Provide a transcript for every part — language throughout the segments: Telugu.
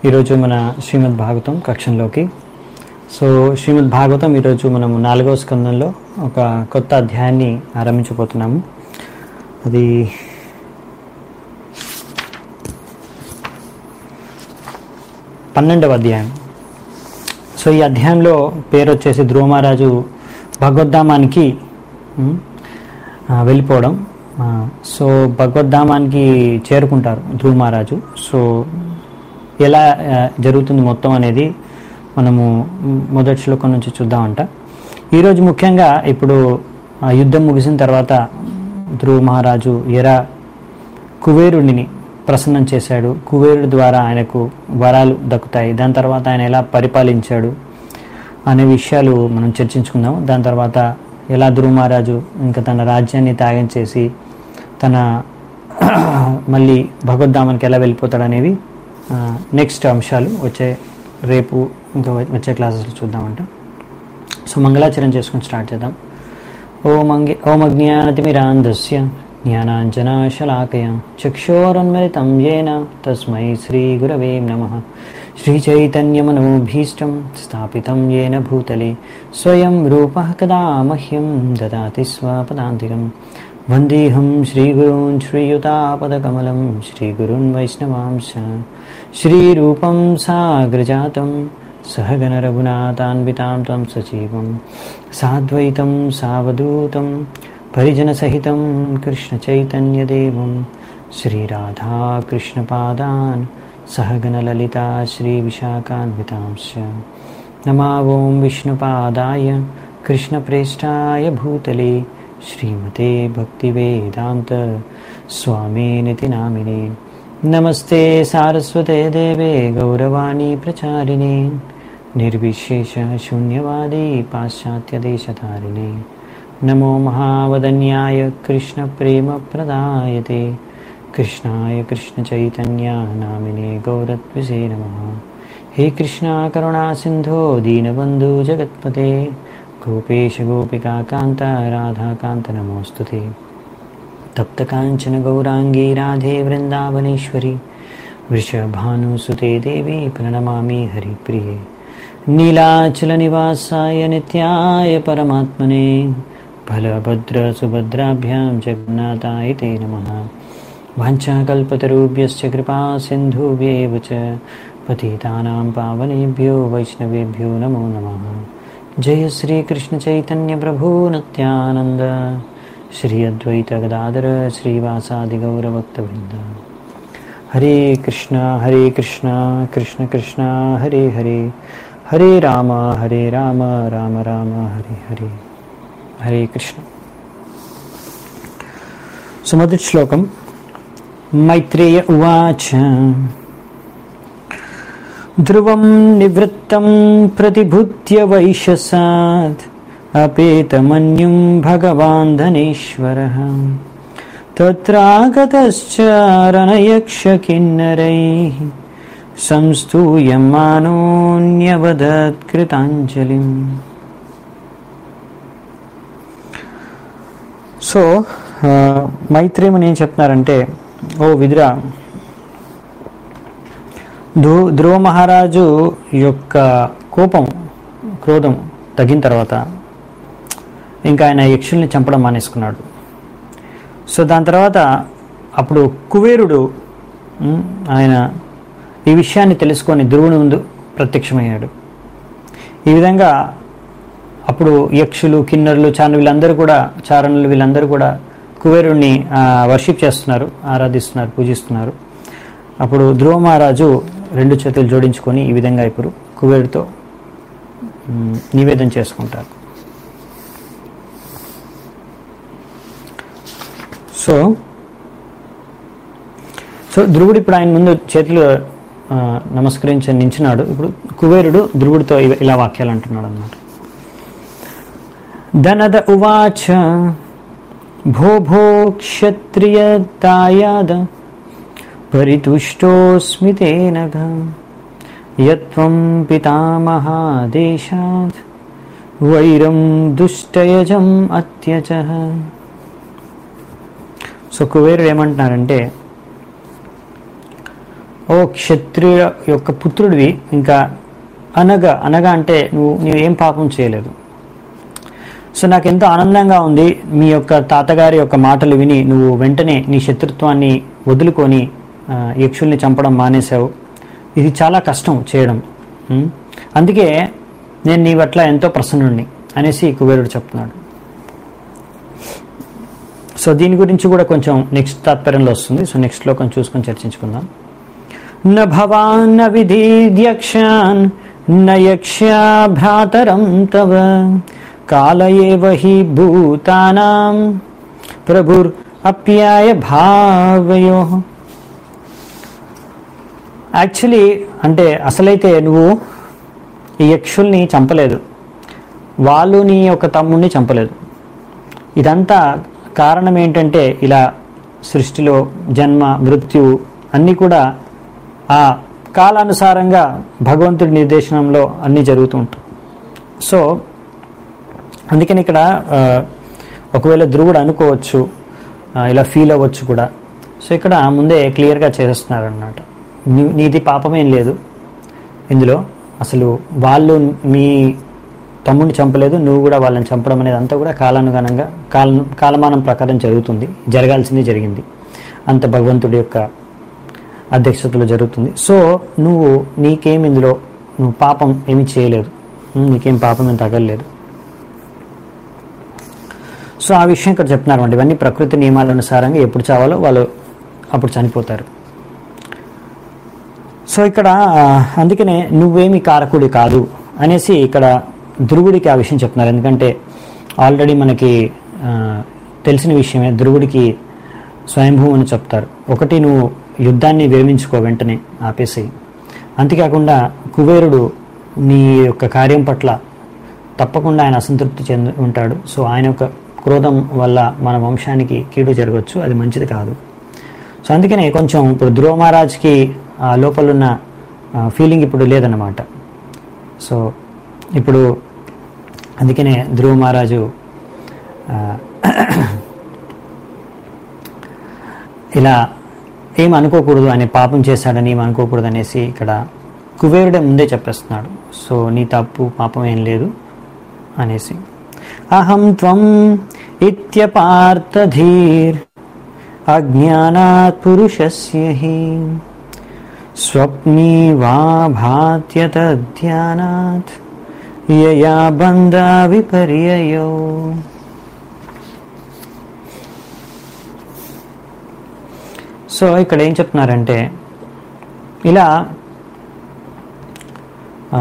ఈరోజు మన శ్రీమద్ భాగవతం కక్షంలోకి సో శ్రీమద్ భాగవతం ఈరోజు మనం నాలుగవ స్కందంలో ఒక కొత్త అధ్యాయాన్ని ఆరంభించబోతున్నాము అది పన్నెండవ అధ్యాయం సో ఈ అధ్యాయంలో పేరు వచ్చేసి ధ్రువమహారాజు భగవద్ధామానికి ఉమ్, ఆ, వెళ్ళిపోవడం ఆ, సో భగవద్ధామానికి చేరుకుంటారు ధ్రువ మహారాజు సో ఎలా ఆ, జరుగుతుంది మొత్తం అనేది మనము మ్, మొదటి శ్లోకం నుంచి చూద్దామంట ఈరోజు ముఖ్యంగా ఇప్పుడు ఆ యుద్ధం ముగిసిన తర్వాత ధ్రువ మహారాజు ఎరా కుబేరుడిని ప్రసన్నం చేశాడు కుబేరుడి ద్వారా ఆయనకు వరాలు దక్కుతాయి దాని తర్వాత ఆయన ఎలా పరిపాలించాడు అనే విషయాలు మనం చర్చించుకుందాం దాని తర్వాత ఎలా ధ్రువ మహారాజు ఇంకా తన రాజ్యాన్ని త్యాగం చేసి తన మళ్ళీ భగవద్ధామానికి ఎలా వెళ్ళిపోతాడు అనేవి నెక్స్ట్ అంశాలు వచ్చే రేపు ఇంకా వచ్చే క్లాసెస్లో చూద్దామంట సో మంగళాచరణ చేసుకుని స్టార్ట్ చేద్దాం ఓం అంగి ఓం అజ్ఞానతిమిరాంధస్య జ్ఞానాంజనాశలాకయ చక్షోరున్మిలితం येन తస్మై శ్రీగురవే నమః श्रीचैतन्यमनोभीष्टं स्थापितं येन भूतले स्वयं रूपः कदा मह्यं ददाति स्वपदान्तिकं वन्देऽहं श्रीगुरून् श्रीयुतापदकमलं श्रीगुरून् वैष्णवांश श्रीरूपं साग्रजातं सहगणरघुनाथान्वितां तं सजीवं साद्वैतं सावधूतं परिजनसहितं कृष्णचैतन्यदेवं श्रीराधाकृष्णपादान् सहगणललिता श्रीविशाखान्वितांश्च नमावों विष्णुपादाय कृष्णप्रेष्ठाय भूतले श्रीमते भक्तिवेदान्त स्वामिनिति नामिने नमस्ते सारस्वते देवे गौरवाणी प्रचारिणे निर्विशेषशून्यवादी पाश्चात्यदेशधारिणे नमो महावदन्याय कृष्णप्रेमप्रदायते कृष्णाय कृष्णचैतन्या नामिने गौरत्विषे नमः हे कृष्णा करुणा सिन्धो दीनबन्धु जगत्पते गोपेश गोपिकान्त राधाकान्त नमोऽस्तु ते तप्तकाञ्चन गौराङ्गी राधे वृन्दावनेश्वरि वृषभानुसुते देवी प्रणमामि हरिप्रिये नीलाचलनिवासाय नित्याय परमात्मने बलभद्रसुभद्राभ्यां जगन्नाथाय ते नमः वाञ्छाकल्पतरुभ्यश्च कृपा सिन्धुभ्येव च पतितानां पावनेभ्यो वैष्णवेभ्यो नमो नमः जय श्रीकृष्णचैतन्यप्रभु नित्यानन्द श्री अद्वैतगदाधर श्रीवासादिगौरभक्तवृन्द हरे कृष्ण हरे कृष्ण कृष्ण कृष्ण हरे हरे हरे राम हरे राम राम राम हरे हरे हरे कृष्ण सुमधुर श्लोकम् मैत्रेय उवाच ध्रुवं निवृत्तं प्रतिभूत्य वैशसात् अपेतमन्युं भगवान् धनेश्वरः तत्रागतश्च रणयक्षकिन्नरैः संस्तूयमानोऽन्यवदत्कृताञ्जलिम् సో ఆ, మైత్రేయముని ఏం చెప్తున్నారంటే ఓ విదురా ధ్రువ ధ్రువ మహారాజు యొక్క కోపం క్రోధం తగ్గిన తర్వాత ఇంకా ఆయన యక్షుల్ని చంపడం మానేసుకున్నాడు సో దాని తర్వాత అప్పుడు కుబేరుడు ఉమ్, ఆయన ఈ విషయాన్ని తెలుసుకొని ధ్రువుని ముందు ప్రత్యక్షమయ్యాడు ఈ విధంగా అప్పుడు యక్షులు కిన్నరులు చాను వీళ్ళందరూ కూడా చారణులు వీళ్ళందరూ కూడా కుబేరుణ్ణి వర్షిప్ చేస్తున్నారు ఆరాధిస్తున్నారు పూజిస్తున్నారు అప్పుడు ధ్రువ మహారాజు రెండు చేతులు జోడించుకొని ఈ విధంగా ఇప్పుడు కుబేరుతో ఉమ్, నివేదన చేసుకుంటారు సో సో ధ్రువుడు ఇప్పుడు ఆయన ముందు చేతులు ఆ, నమస్కరించి నించున్నాడు ఇప్పుడు కుబేరుడు ధ్రువుడితో ఇ- ఇలా వాక్యాలు అంటున్నాడు అన్నమాట ధనద ఉవాచ భో భో క్షత్రియతాయాద పరితుష్టోస్మి తేనఘ యత్వం పితామహాదేశాత్ వైరం దుష్టయజం అత్యచ సో కుబేరుడు ఏమంటున్నారంటే ఓ క్షత్రియ యొక్క పుత్రుడివి ఇంకా అనగా అనగా అంటే నువ్వు నువ్వేం పాపం చేయలేదు సో నాకు ఎంతో ఆనందంగా ఉంది మీ యొక్క తాతగారి యొక్క మాటలు విని నువ్వు వెంటనే నీ శత్రుత్వాన్ని వదులుకొని ఆ, యక్షుల్ని చంపడం మానేశావు ఇది చాలా కష్టం చేయడం ఉం? అందుకే నేను నీ పట్ల ఎంతో ప్రసన్నుడిని అనేసి కుబేరుడు చెప్తున్నాడు సో దీని గురించి కూడా కొంచెం నెక్స్ట్ తాత్పర్యంలో వస్తుంది సో నెక్స్ట్లో కొంచెం చూసుకొని చర్చించుకుందాం న భవాన్ న విధిద్యక్షాన్ న యక్ష్యా భ్రాతరం తవ కాల ఏవ హి భూతానాం ప్రభుర్ అప్యాయ భావయో యాక్చువల్లీ అంటే అసలైతే నువ్వు ఈ యక్షుల్ని చంపలేదు వాళ్ళు నీ యొక్క తమ్ముడిని చంపలేదు ఇదంతా కారణం ఏంటంటే ఇలా సృష్టిలో జన్మ మృత్యు అన్నీ కూడా ఆ కాలానుసారంగా భగవంతుడి నిర్దేశనంలో అన్నీ జరుగుతూ ఉంటాయి సో అందుకని ఇక్కడ ఆ, ఒకవేళ ధ్రువుడు అనుకోవచ్చు ఆ, ఇలా ఫీల్ అవ్వచ్చు కూడా సో ఇక్కడ ముందే క్లియర్గా చేసేస్తున్నారు అన్నమాట నీ- నీది పాపమేం లేదు ఇందులో అసలు వాళ్ళు మీ తమ్ముడిని చంపలేదు నువ్వు కూడా వాళ్ళని చంపడం అనేది అంతా కూడా కాలానుగుణంగా కాల కాలమానం ప్రకారం జరుగుతుంది జరగాల్సింది జరిగింది అంత భగవంతుడి యొక్క అధ్యక్షతలో జరుగుతుంది సో నువ్వు నీకేం ఇందులో నువ్వు పాపం ఏమీ చేయలేదు ఉమ్, నీకేం పాపం ఏం తగలలేదు సో ఆ విషయం ఇక్కడ చెప్తున్నారు అంటే ఇవన్నీ ప్రకృతి నియమాల అనుసారంగా ఎప్పుడు చావాలో వాళ్ళు అప్పుడు చనిపోతారు సో ఇక్కడ ఆ, అందుకనే నువ్వేమి కారకుడి కాదు అనేసి ఇక్కడ ధ్రువుడికి ఆ విషయం చెప్తున్నారు ఎందుకంటే ఆల్రెడీ మనకి ఆ, తెలిసిన విషయమే ధ్రువుడికి స్వయంభూ అని చెప్తారు ఒకటి నువ్వు యుద్ధాన్ని విరమించుకో వెంటనే ఆపేసి అంతేకాకుండా కుబేరుడు నీ యొక్క కార్యం పట్ల తప్పకుండా ఆయన అసంతృప్తి చెంది ఉంటాడు సో ఆయన యొక్క క్రోధం వల్ల మన వంశానికి కీడు జరగవచ్చు అది మంచిది కాదు సో అందుకనే కొంచెం ఇప్పుడు ధ్రువ మహారాజ్కి ఆ లోపలున్న ఫీలింగ్ ఇప్పుడు లేదన్నమాట సో ఇప్పుడు అందుకనే ధ్రువ మహారాజు ఆ, ఇలా ఏం అనుకోకూడదు అనే పాపం చేశాడని ఏం అనుకోకూడదు అనేసి ఇక్కడ కుబేరుడే ముందే చెప్పేస్తున్నాడు సో నీ తప్పు పాపం ఏం లేదు అనేసి అహం త్వం ఇత్యపార్థధీర్ అజ్ఞానాత్ పురుషస్య హి స్వప్నీ వా భాత్యతధ్యానాత్ యయా బంధా విపర్యయో సో ఇక్కడ ఏం చెప్తున్నారంటే ఇలా ఆ,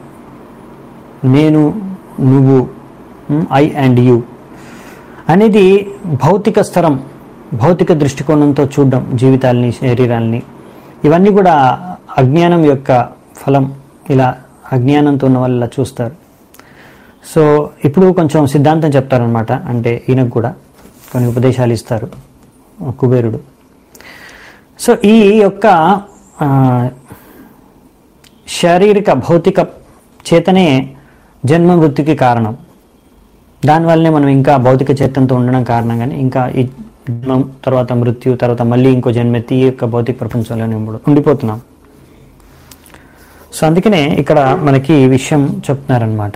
నేను నువ్వు ఐ అండ్ యు అనేది భౌతిక స్తరం భౌతిక దృష్టికోణంతో చూడడం జీవితాలని శరీరాల్ని ఇవన్నీ కూడా అజ్ఞానం యొక్క ఫలం ఇలా అజ్ఞానంతో ఉన్న వాళ్ళు ఇలా చూస్తారు సో ఇప్పుడు కొంచెం సిద్ధాంతం చెప్తారనమాట అంటే ఈయనకు కూడా కొన్ని ఉపదేశాలు ఇస్తారు కుబేరుడు సో ఈ యొక్క ఆ, శారీరక భౌతిక చేతనే జన్మ మృత్యుకి కారణం దానివల్లనే మనం ఇంకా భౌతిక చేతంతో ఉండడం కారణంగానే ఇంకా ఈ జన్మం తర్వాత మృత్యు తర్వాత మళ్ళీ ఇంకో జన్మెత్తి ఈ యొక్క భౌతిక ప్రపంచంలోనే ఉండి- ఉండిపోతున్నాం సో అందుకనే ఇక్కడ మనకి ఈ విషయం చెప్తున్నారనమాట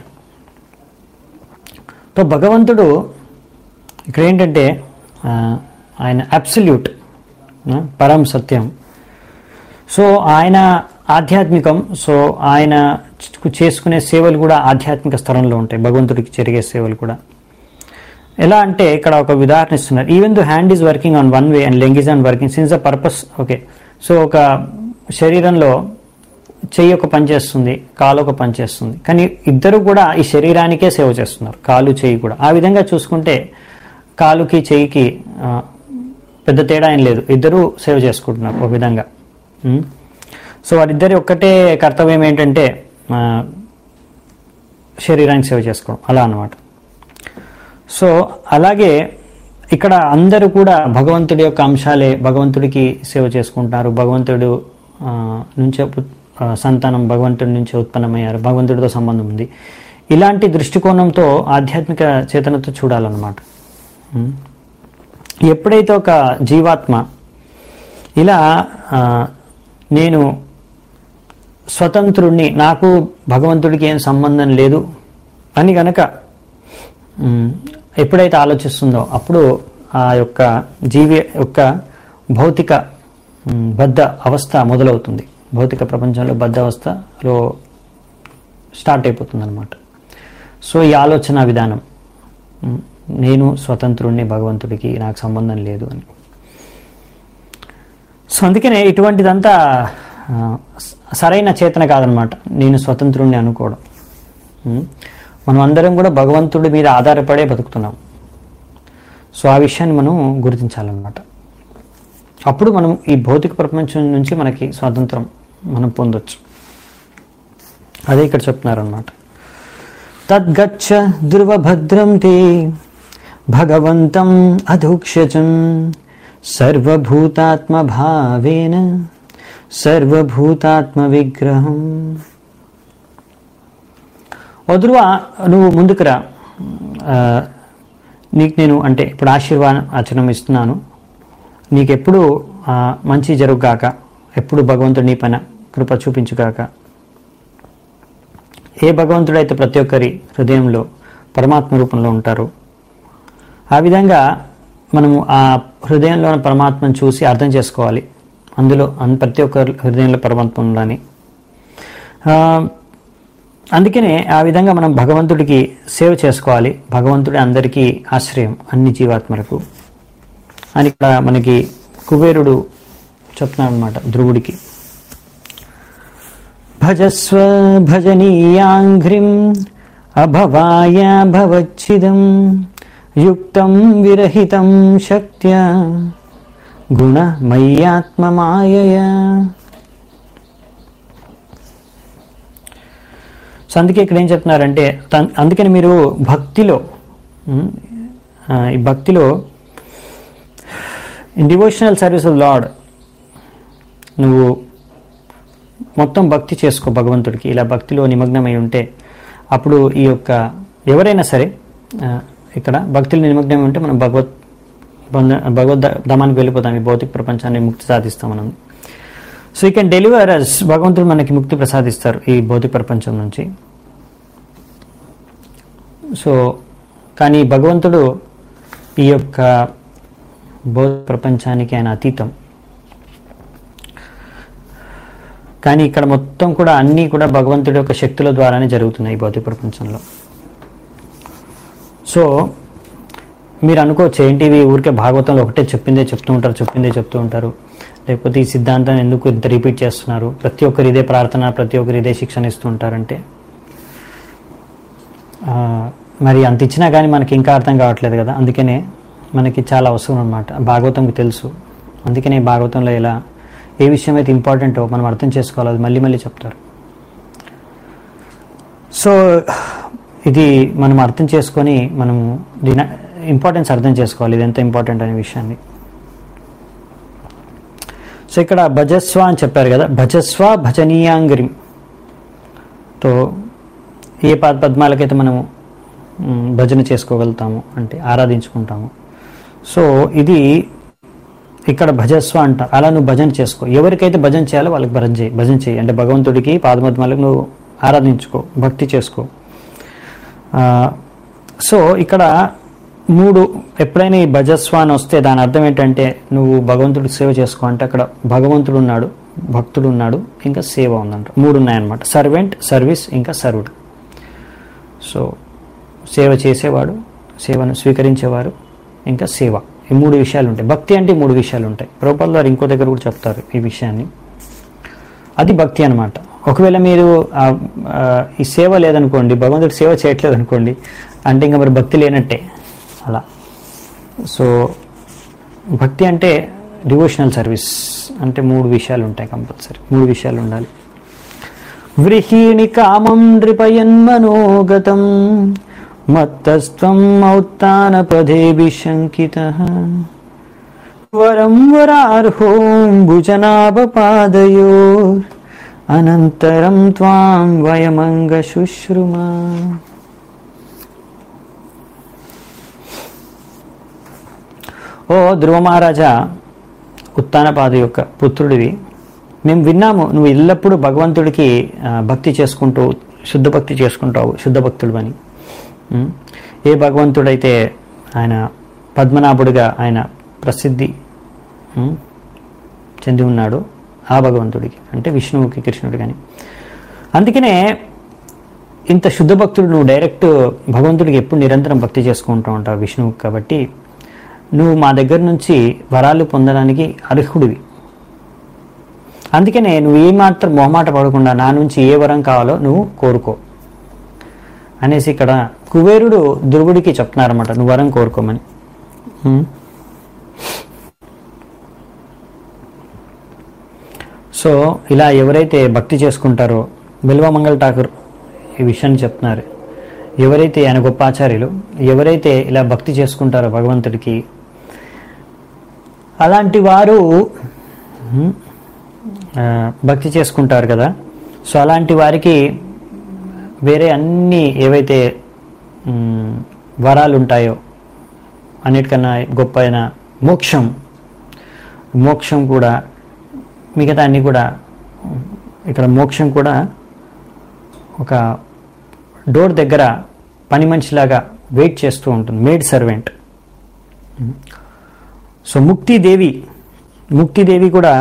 సో భగవంతుడు ఇక్కడ ఏంటంటే ఆ, ఆయన అబ్సల్యూట్ పరం సత్యం సో ఆయన ఆధ్యాత్మికం సో ఆయన చ- చేసుకునే సేవలు కూడా ఆధ్యాత్మిక స్థలంలో ఉంటాయి భగవంతుడికి జరిగే సేవలు కూడా ఎలా అంటే ఇక్కడ ఒక ఉదాహరణ ఇస్తున్నారు even though hand is working on one way and leg is on working since the purpose okay so ఒక శరీరంలో చెయ్యి ఒక పని చేస్తుంది కాలు ఒక పని చేస్తుంది కానీ ఇద్దరు కూడా ఈ శరీరానికే సేవ చేస్తున్నారు కాలు చెయ్యి కూడా ఆ విధంగా చూసుకుంటే కాలుకి చెయ్యికి ఆ, పెద్ద తేడా ఏం లేదు ఇద్దరూ సేవ చేసుకుంటున్నారు ఒక విధంగా ఉం? సో వారిద్దరి ఒక్కటే కర్తవ్యం ఏంటంటే ఆ, శరీరానికి సేవ చేసుకోవడం అలా అన్నమాట సో అలాగే ఇక్కడ అందరూ కూడా భగవంతుడి యొక్క అంశాలే భగవంతుడికి సేవ చేసుకుంటున్నారు భగవంతుడు ఆ, నుంచే పుట్- ఆ, సంతానం భగవంతుడి నుంచి ఉత్పన్నమయ్యారు భగవంతుడితో సంబంధం ఉంది ఇలాంటి దృష్టికోణంతో ఆధ్యాత్మిక చేతనతో చూడాలన్నమాట ఉం. ఎప్పుడైతే ఒక జీవాత్మ ఇలా ఆ, నేను స్వతంత్రుణ్ణి నాకు భగవంతుడికి ఏం సంబంధం లేదు అని గనక మ్, ఎప్పుడైతే ఆలోచిస్తుందో అప్పుడు ఆ యొక్క జీవి యొక్క భౌతిక మ్, బద్ధ అవస్థ మొదలవుతుంది భౌతిక ప్రపంచంలో బద్ధ అవస్థలో స్టార్ట్ అయిపోతుంది అనమాట సో ఈ ఆలోచన విధానం మ్, నేను స్వతంత్రుణ్ణి భగవంతుడికి నాకు సంబంధం లేదు అని సో అందుకనే ఇటువంటిదంతా ఆ, స- సరైన చేతన కాదనమాట నేను స్వతంత్రుణ్ణి అనుకోవడం ఉం? మనం అందరం కూడా భగవంతుడి మీద ఆధారపడే బతుకుతున్నాం సో ఆ విషయాన్ని మనం గుర్తించాలన్నమాట అప్పుడు మనం ఈ భౌతిక ప్రపంచం నుంచి మనకి స్వాతంత్రం మనం పొందొచ్చు అదే ఇక్కడ చెప్తున్నారనమాట తద్గచ్చ ధ్రువభద్రం తే భగవంతం అధోక్షజం సర్వభూతాత్మభావేన సర్వభూతాత్మ విగ్రహం ఓ ధ్రువ నువ్వు ముందుకు రా ఆ, నీకు నేను అంటే ఇప్పుడు ఆశీర్వాచనం ఇస్తున్నాను నీకెప్పుడు ఆ, మంచి జరుగుగాక ఎప్పుడు భగవంతుడు నీ పైన కృప చూపించుగాక ఏ భగవంతుడైతే ప్రతి ఒక్కరి హృదయంలో పరమాత్మ రూపంలో ఉంటారో ఆ విధంగా మనము ఆ హృదయంలో ఉన్న పరమాత్మను చూసి అర్థం చేసుకోవాలి అందులో అన్- ప్రతి ఒక్క హృదయంలో పరమాత్మ ఉందని ఆ, అందుకనే ఆ విధంగా మనం భగవంతుడికి సేవ చేసుకోవాలి భగవంతుడి అందరికీ ఆశ్రయం అన్ని జీవాత్మలకు అని ఇక్కడ మనకి కుబేరుడు చెప్తున్నాడు అనమాట ధ్రువుడికి భజస్వ భజనీయాంఘ్రిం అభవాయ భవచ్చిదం యుక్తం విరహితం శక్త్య గుణమయ్యాత్మమాయయ సో అందుకే ఇక్కడ ఏం చెప్తున్నారంటే తన్- అందుకని మీరు భక్తిలో ఉమ్, ఆ, ఈ భక్తిలో in devotional service of lord నువ్వు మొత్తం భక్తి చేసుకో భగవంతుడికి ఇలా భక్తిలో నిమగ్నమై ఉంటే అప్పుడు ఈ యొక్క ఎవరైనా సరే ఆ, ఇక్కడ భక్తిలో నిమగ్నమై ఉంటే మనం భగవత్ బంధ భగవద్ ధమానికి వెళ్ళిపోతాం ఈ భౌతిక ప్రపంచాన్ని ముక్తి సాధిస్తాం మనం సో ఈ కెన్ డెలివర్ అస్ భగవంతుడు మనకి ముక్తి ప్రసాదిస్తారు ఈ భౌతిక ప్రపంచం నుంచి సో కానీ భగవంతుడు ఈ యొక్క భౌతిక ప్రపంచానికి ఆయన అతీతం కానీ ఇక్కడ మొత్తం కూడా అన్నీ కూడా భగవంతుడి యొక్క శక్తుల ద్వారానే జరుగుతున్నాయి ఈ భౌతిక ప్రపంచంలో సో మీరు అనుకోవచ్చు ఏంటి ఇవి ఊరికే భాగవతంలో ఒకటే చెప్పిందే చెప్తూ ఉంటారు చెప్పిందే చెప్తూ ఉంటారు లేకపోతే ఈ సిద్ధాంతాన్ని ఎందుకు ఇంత రిపీట్ చేస్తున్నారు ప్రతి ఒక్కరు ఇదే ప్రార్థన ప్రతి ఒక్కరు ఇదే శిక్షణ ఇస్తూ ఉంటారంటే ఆ, మరి అంత ఇచ్చినా కానీ మనకి ఇంకా అర్థం కావట్లేదు కదా అందుకనే మనకి చాలా అవసరం అనమాట భాగవతంకి తెలుసు అందుకనే భాగవతంలో ఇలా ఏ విషయం అయితే ఇంపార్టెంటో మనం అర్థం చేసుకోవాలి అది మళ్ళీ మళ్ళీ చెప్తారు సో ఇది మనం అర్థం చేసుకొని మనము దీని ఇంపార్టెన్స్ అర్థం చేసుకోవాలి ఇది ఎంత ఇంపార్టెంట్ అనే విషయాన్ని సో ఇక్కడ భజస్వ అని చెప్పారు కదా భజస్వ భజనీయాంగిరి తో ఏ పద పద్మాలకైతే మనము మ్, భజన చేసుకోగలుగుతాము అంటే ఆరాధించుకుంటాము సో ఇది ఇక్కడ భజస్వ అంటారు అలా నువ్వు భజన చేసుకో ఎవరికైతే భజన చేయాలో వాళ్ళకి భజన చేయి భజన చేయి అంటే భగవంతుడికి పాదపద్మాలకు నువ్వు ఆరాధించుకో భక్తి చేసుకో ఆ, సో ఇక్కడ మూడు ఎప్పుడైనా ఈ భజస్వ అని వస్తే దాని అర్థం ఏంటంటే నువ్వు భగవంతుడికి సేవ చేసుకో అంటే అక్కడ భగవంతుడు ఉన్నాడు భక్తుడు ఉన్నాడు ఇంకా సేవ ఉందంట మూడు ఉన్నాయన్నమాట సర్వెంట్ సర్వీస్ ఇంకా సర్వుడు సో సేవ చేసేవాడు సేవను స్వీకరించేవారు ఇంకా సేవ ఈ మూడు విషయాలు ఉంటాయి భక్తి అంటే ఈ మూడు విషయాలు ఉంటాయి ప్రభుపాల్ గారు ఇంకో దగ్గర కూడా చెప్తారు ఈ విషయాన్ని అది భక్తి అనమాట ఒకవేళ మీరు ఆ, ఆ, ఈ సేవ లేదనుకోండి భగవంతుడి సేవ చేయట్లేదు అనుకోండి అంటే ఇంకా మరి భక్తి లేనట్టే అలా సో భక్తి అంటే డివోషనల్ సర్వీస్ అంటే మూడు విషయాలు ఉంటాయి కంపల్సరీ మూడు విషయాలు ఉండాలి వ్రీహీణి కామం నృపయన్మనోగతం మత్తస్త్వం ఔత్తానపదేభి శంకిత వరం వరార్హోం భుజనాభపాదయో అనంతరం త్వాం వయమంగ శుశ్రుమా ఓ ధ్రువ మహారాజా ఉత్తానపాద యొక్క పుత్రుడివి మేము విన్నాము నువ్వు ఎల్లప్పుడూ భగవంతుడికి ఆ, భక్తి చేసుకుంటూ శుద్ధ భక్తి చేసుకుంటావు శుద్ధ భక్తుడు అని ఉం? ఏ భగవంతుడైతే ఆయన పద్మనాభుడిగా ఆయన ప్రసిద్ధి ఉం? చెంది ఉన్నాడు ఆ భగవంతుడికి అంటే విష్ణువుకి కృష్ణుడు కానీ అందుకనే ఇంత శుద్ధ భక్తుడు నువ్వు డైరెక్ట్ భగవంతుడికి ఎప్పుడు నిరంతరం భక్తి చేసుకుంటూ ఉంటావు విష్ణువుకి కాబట్టి నువ్వు మా దగ్గర నుంచి వరాలు పొందడానికి అర్హుడివి అందుకనే నువ్వు ఏమాత్రం మొహమాట పడకుండా నా నుంచి ఏ వరం కావాలో నువ్వు కోరుకో అనేసి ఇక్కడ కుబేరుడు ధ్రువుడికి చెప్తున్నారన్నమాట నువ్వు వరం కోరుకోమని ఉం? సో ఇలా ఎవరైతే భక్తి చేసుకుంటారో బిల్వమంగళ ఠాకూర్ ఈ విషయాన్ని చెప్తున్నారు ఎవరైతే ఆయన గొప్ప ఆచార్యులు ఎవరైతే ఇలా భక్తి చేసుకుంటారో భగవంతుడికి అలాంటి వారు ఉం, ఆ, భక్తి చేసుకుంటారు కదా సో అలాంటి వారికి వేరే అన్ని ఏవైతే ఉం, వరాలు ఉంటాయో అన్నిటికన్నా గొప్ప అయిన మోక్షం మోక్షం కూడా మిగతా అన్ని కూడా ఇక్కడ మోక్షం కూడా ఒక డోర్ దగ్గర పని మనిషిలాగా వెయిట్ చేస్తూ ఉంటుంది maid servant so Muktidevi Muktidevi కూడా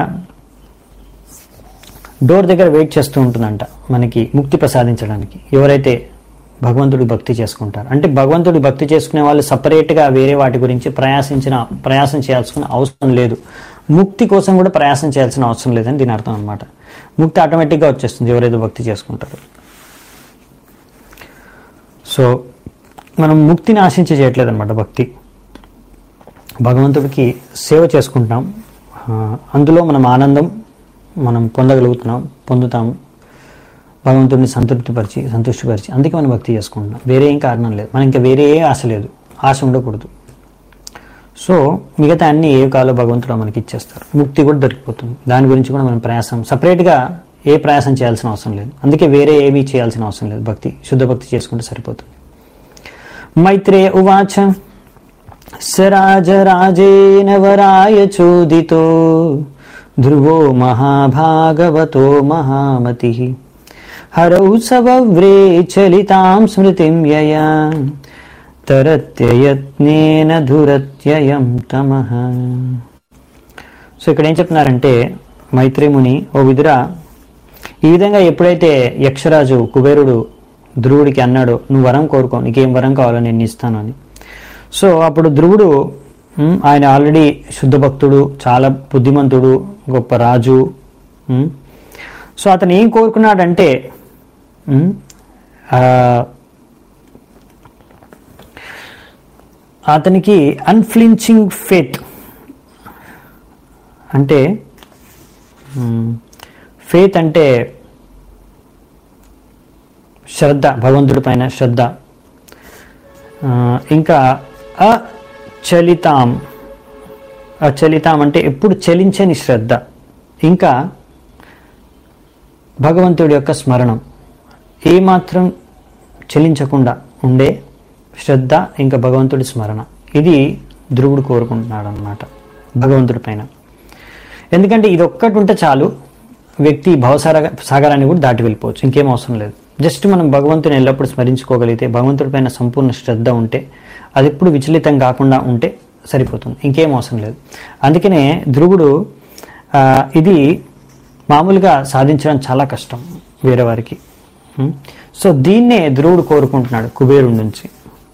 డోర్ దగ్గర వెయిట్ చేస్తూ ఉంటుందంట మనకి ముక్తి ప్రసాదించడానికి ఎవరైతే భగవంతుడి భక్తి చేసుకుంటారు అంటే భగవంతుడి భక్తి చేసుకునే వాళ్ళు సపరేట్గా వేరే వాటి గురించి ప్రయాసించిన ప్రయాసం చేయాల్సిన అవసరం లేదు ముక్తి కోసం కూడా ప్రయాసం చేయాల్సిన అవసరం లేదని దీని అర్థం అనమాట ముక్తి ఆటోమేటిక్గా వచ్చేస్తుంది ఎవరైతే భక్తి చేసుకుంటారో సో మనం ముక్తిని ఆశించి చేయట్లేదు అనమాట భక్తి భగవంతుడికి సేవ చేసుకుంటాం ఆ, అందులో మనం ఆనందం మనం పొందగలుగుతున్నాం పొందుతాము భగవంతుడిని సంతృప్తిపరిచి సంతృష్టిపరిచి అందుకే మనం భక్తి చేసుకుంటున్నాం వేరే ఏం కారణం లేదు మనకి ఇంకా వేరే ఏ ఆశ లేదు ఆశ ఉండకూడదు సో మిగతా అన్ని ఏ కాలో భగవంతుడు మనకి ఇచ్చేస్తారు ముక్తి కూడా దొరికిపోతుంది దాని గురించి కూడా మనం ప్రయాసం సపరేట్గా ఏ ప్రయాసం చేయాల్సిన అవసరం లేదు అందుకే వేరే ఏమీ చేయాల్సిన అవసరం లేదు భక్తి శుద్ధ భక్తి చేసుకుంటే సరిపోతుంది మైత్రే ఉవాచ సరాజరాజేన వరాయ చోదితో ధ్రువో మహాభాగవతో మహామతి హరౌ సవవ్రే చలితాం స్మృతిం యయా తరత్యయత్నేన ధురత్యయం తమః సో ఇక్కడ ఏం చెప్తున్నారంటే మైత్రేముని ఓ విదురా ఈ విధంగా ఎప్పుడైతే యక్షరాజు కుబేరుడు ధ్రువుడికి అన్నాడో నువ్వు వరం కోరుకో నీకేం వరం కావాలో నేను ఇస్తాను అని సో అప్పుడు ధ్రువుడు ఉమ్, ఆయన ఆల్రెడీ శుద్ధ భక్తుడు చాలా బుద్ధిమంతుడు గొప్ప రాజు ఉమ్, సో అతను ఏం కోరుకున్నాడంటే ఉమ్, ఆ, అతనికి అన్ఫ్లించింగ్ ఫేత్ అంటే ఫేత్ అంటే శ్రద్ధ భగవంతుడి పైన శ్రద్ధ ఆ, ఇంకా అచలితాం అచలితాం అంటే ఎప్పుడు చలించని శ్రద్ధ ఇంకా భగవంతుడి యొక్క స్మరణం ఏమాత్రం చలించకుండా ఉండే శ్రద్ధ ఇంకా భగవంతుడి స్మరణ ఇది ధ్రువుడు కోరుకుంటున్నాడు అనమాట భగవంతుడి పైన ఎందుకంటే ఇది ఒక్కటి ఉంటే చాలు వ్యక్తి భవసార సాగరాన్ని కూడా దాటి వెళ్ళిపోవచ్చు ఇంకేం అవసరం లేదు జస్ట్ మనం భగవంతుని ఎల్లప్పుడూ స్మరించుకోగలిగితే భగవంతుడి పైన సంపూర్ణ శ్రద్ధ ఉంటే అది ఎప్పుడు విచలితం కాకుండా ఉంటే సరిపోతుంది ఇంకేం అవసరం లేదు అందుకనే ధ్రువుడు ఆ, ఇది మామూలుగా సాధించడం చాలా కష్టం వేరే వారికి ఉం? సో దీన్నే ధ్రువుడు కోరుకుంటున్నాడు కుబేరుడి నుంచి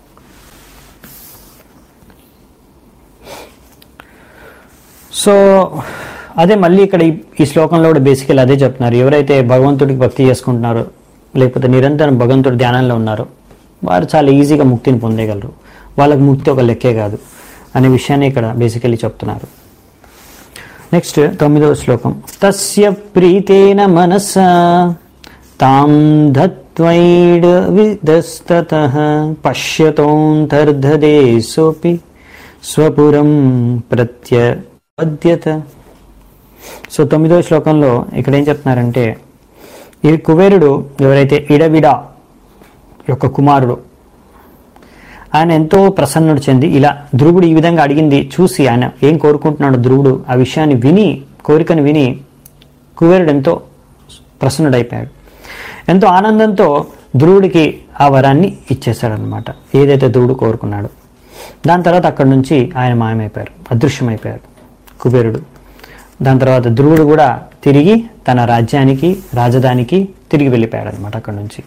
సో అదే మళ్ళీ ఇక్కడ ఈ- ఈ శ్లోకంలో కూడా బేసికల్ అదే చెప్తున్నారు ఎవరైతే భగవంతుడికి భక్తి చేసుకుంటున్నారో లేకపోతే నిరంతరం భగవంతుడి ధ్యానంలో ఉన్నారో వారు చాలా ఈజీగా ముక్తిని పొందేయగలరు వాళ్ళకి ముక్తి ఒక లెక్కే కాదు అనే విషయాన్ని ఇక్కడ బేసికలీ చెప్తున్నారు నెక్స్ట్ తొమ్మిదవ శ్లోకం తస్య ప్రీతేన మనస తాం ధత్వైడ విదస్తత పశ్యతోంతర్ధదే సోపి స్వపురం ప్రత్యపద్యత సో తొమ్మిదవ శ్లోకంలో ఇక్కడ ఏం చెప్తున్నారంటే ఈ కుబేరుడు ఎవరైతే ఇడవిడ యొక్క కుమారుడు ఆయన ఎంతో ప్రసన్నుడు చెంది ఇలా ధ్రువుడు ఈ విధంగా అడిగింది చూసి ఆయన ఏం కోరుకుంటున్నాడు ధ్రువుడు ఆ విషయాన్ని విని కోరికను విని కుబేరుడు ఎంతో ప్రసన్నుడైపోయాడు ఎంతో ఆనందంతో ధ్రువుడికి ఆ వరాన్ని ఇచ్చేశాడనమాట ఏదైతే ధ్రువుడు కోరుకున్నాడో దాని తర్వాత అక్కడి నుంచి ఆయన మాయమైపోయారు అదృశ్యమైపోయారు కుబేరుడు దాని తర్వాత ధ్రువుడు కూడా తిరిగి తన రాజ్యానికి రాజధానికి తిరిగి వెళ్ళిపోయాడు అనమాట అక్కడి నుంచి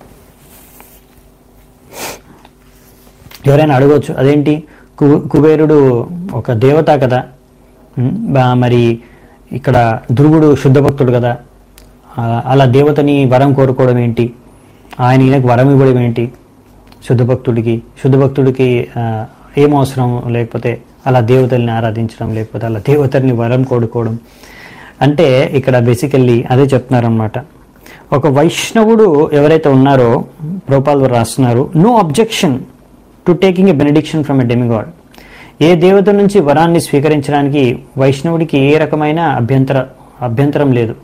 ఎవరైనా అడగవచ్చు అదేంటి కు కుబేరుడు ఒక దేవత కదా ఉమ్, బా- మరి ఇక్కడ ధ్రువుడు శుద్ధ భక్తుడు కదా ఆ, అలా దేవతని వరం కోరుకోవడం ఏంటి ఆయన ఈయనకు వరం ఇవ్వడం ఏంటి శుద్ధ భక్తుడికి శుద్ధ భక్తుడికి ఆ, ఏం అవసరం లేకపోతే అలా దేవతల్ని ఆరాధించడం లేకపోతే అలా దేవతల్ని వరం కోరుకోవడం అంటే ఇక్కడ బేసికల్లీ అదే చెప్తున్నారనమాట ఒక వైష్ణవుడు ఎవరైతే ఉన్నారో ప్రోపాల్ వారు రాస్తున్నారు no objection to taking a benediction from a demigod ఏ దేవత నుంచి వరాన్ని స్వీకరించడానికి వైష్ణవుడికి ఏ రకమైన అభ్యంతర అభ్యంతరం లేదు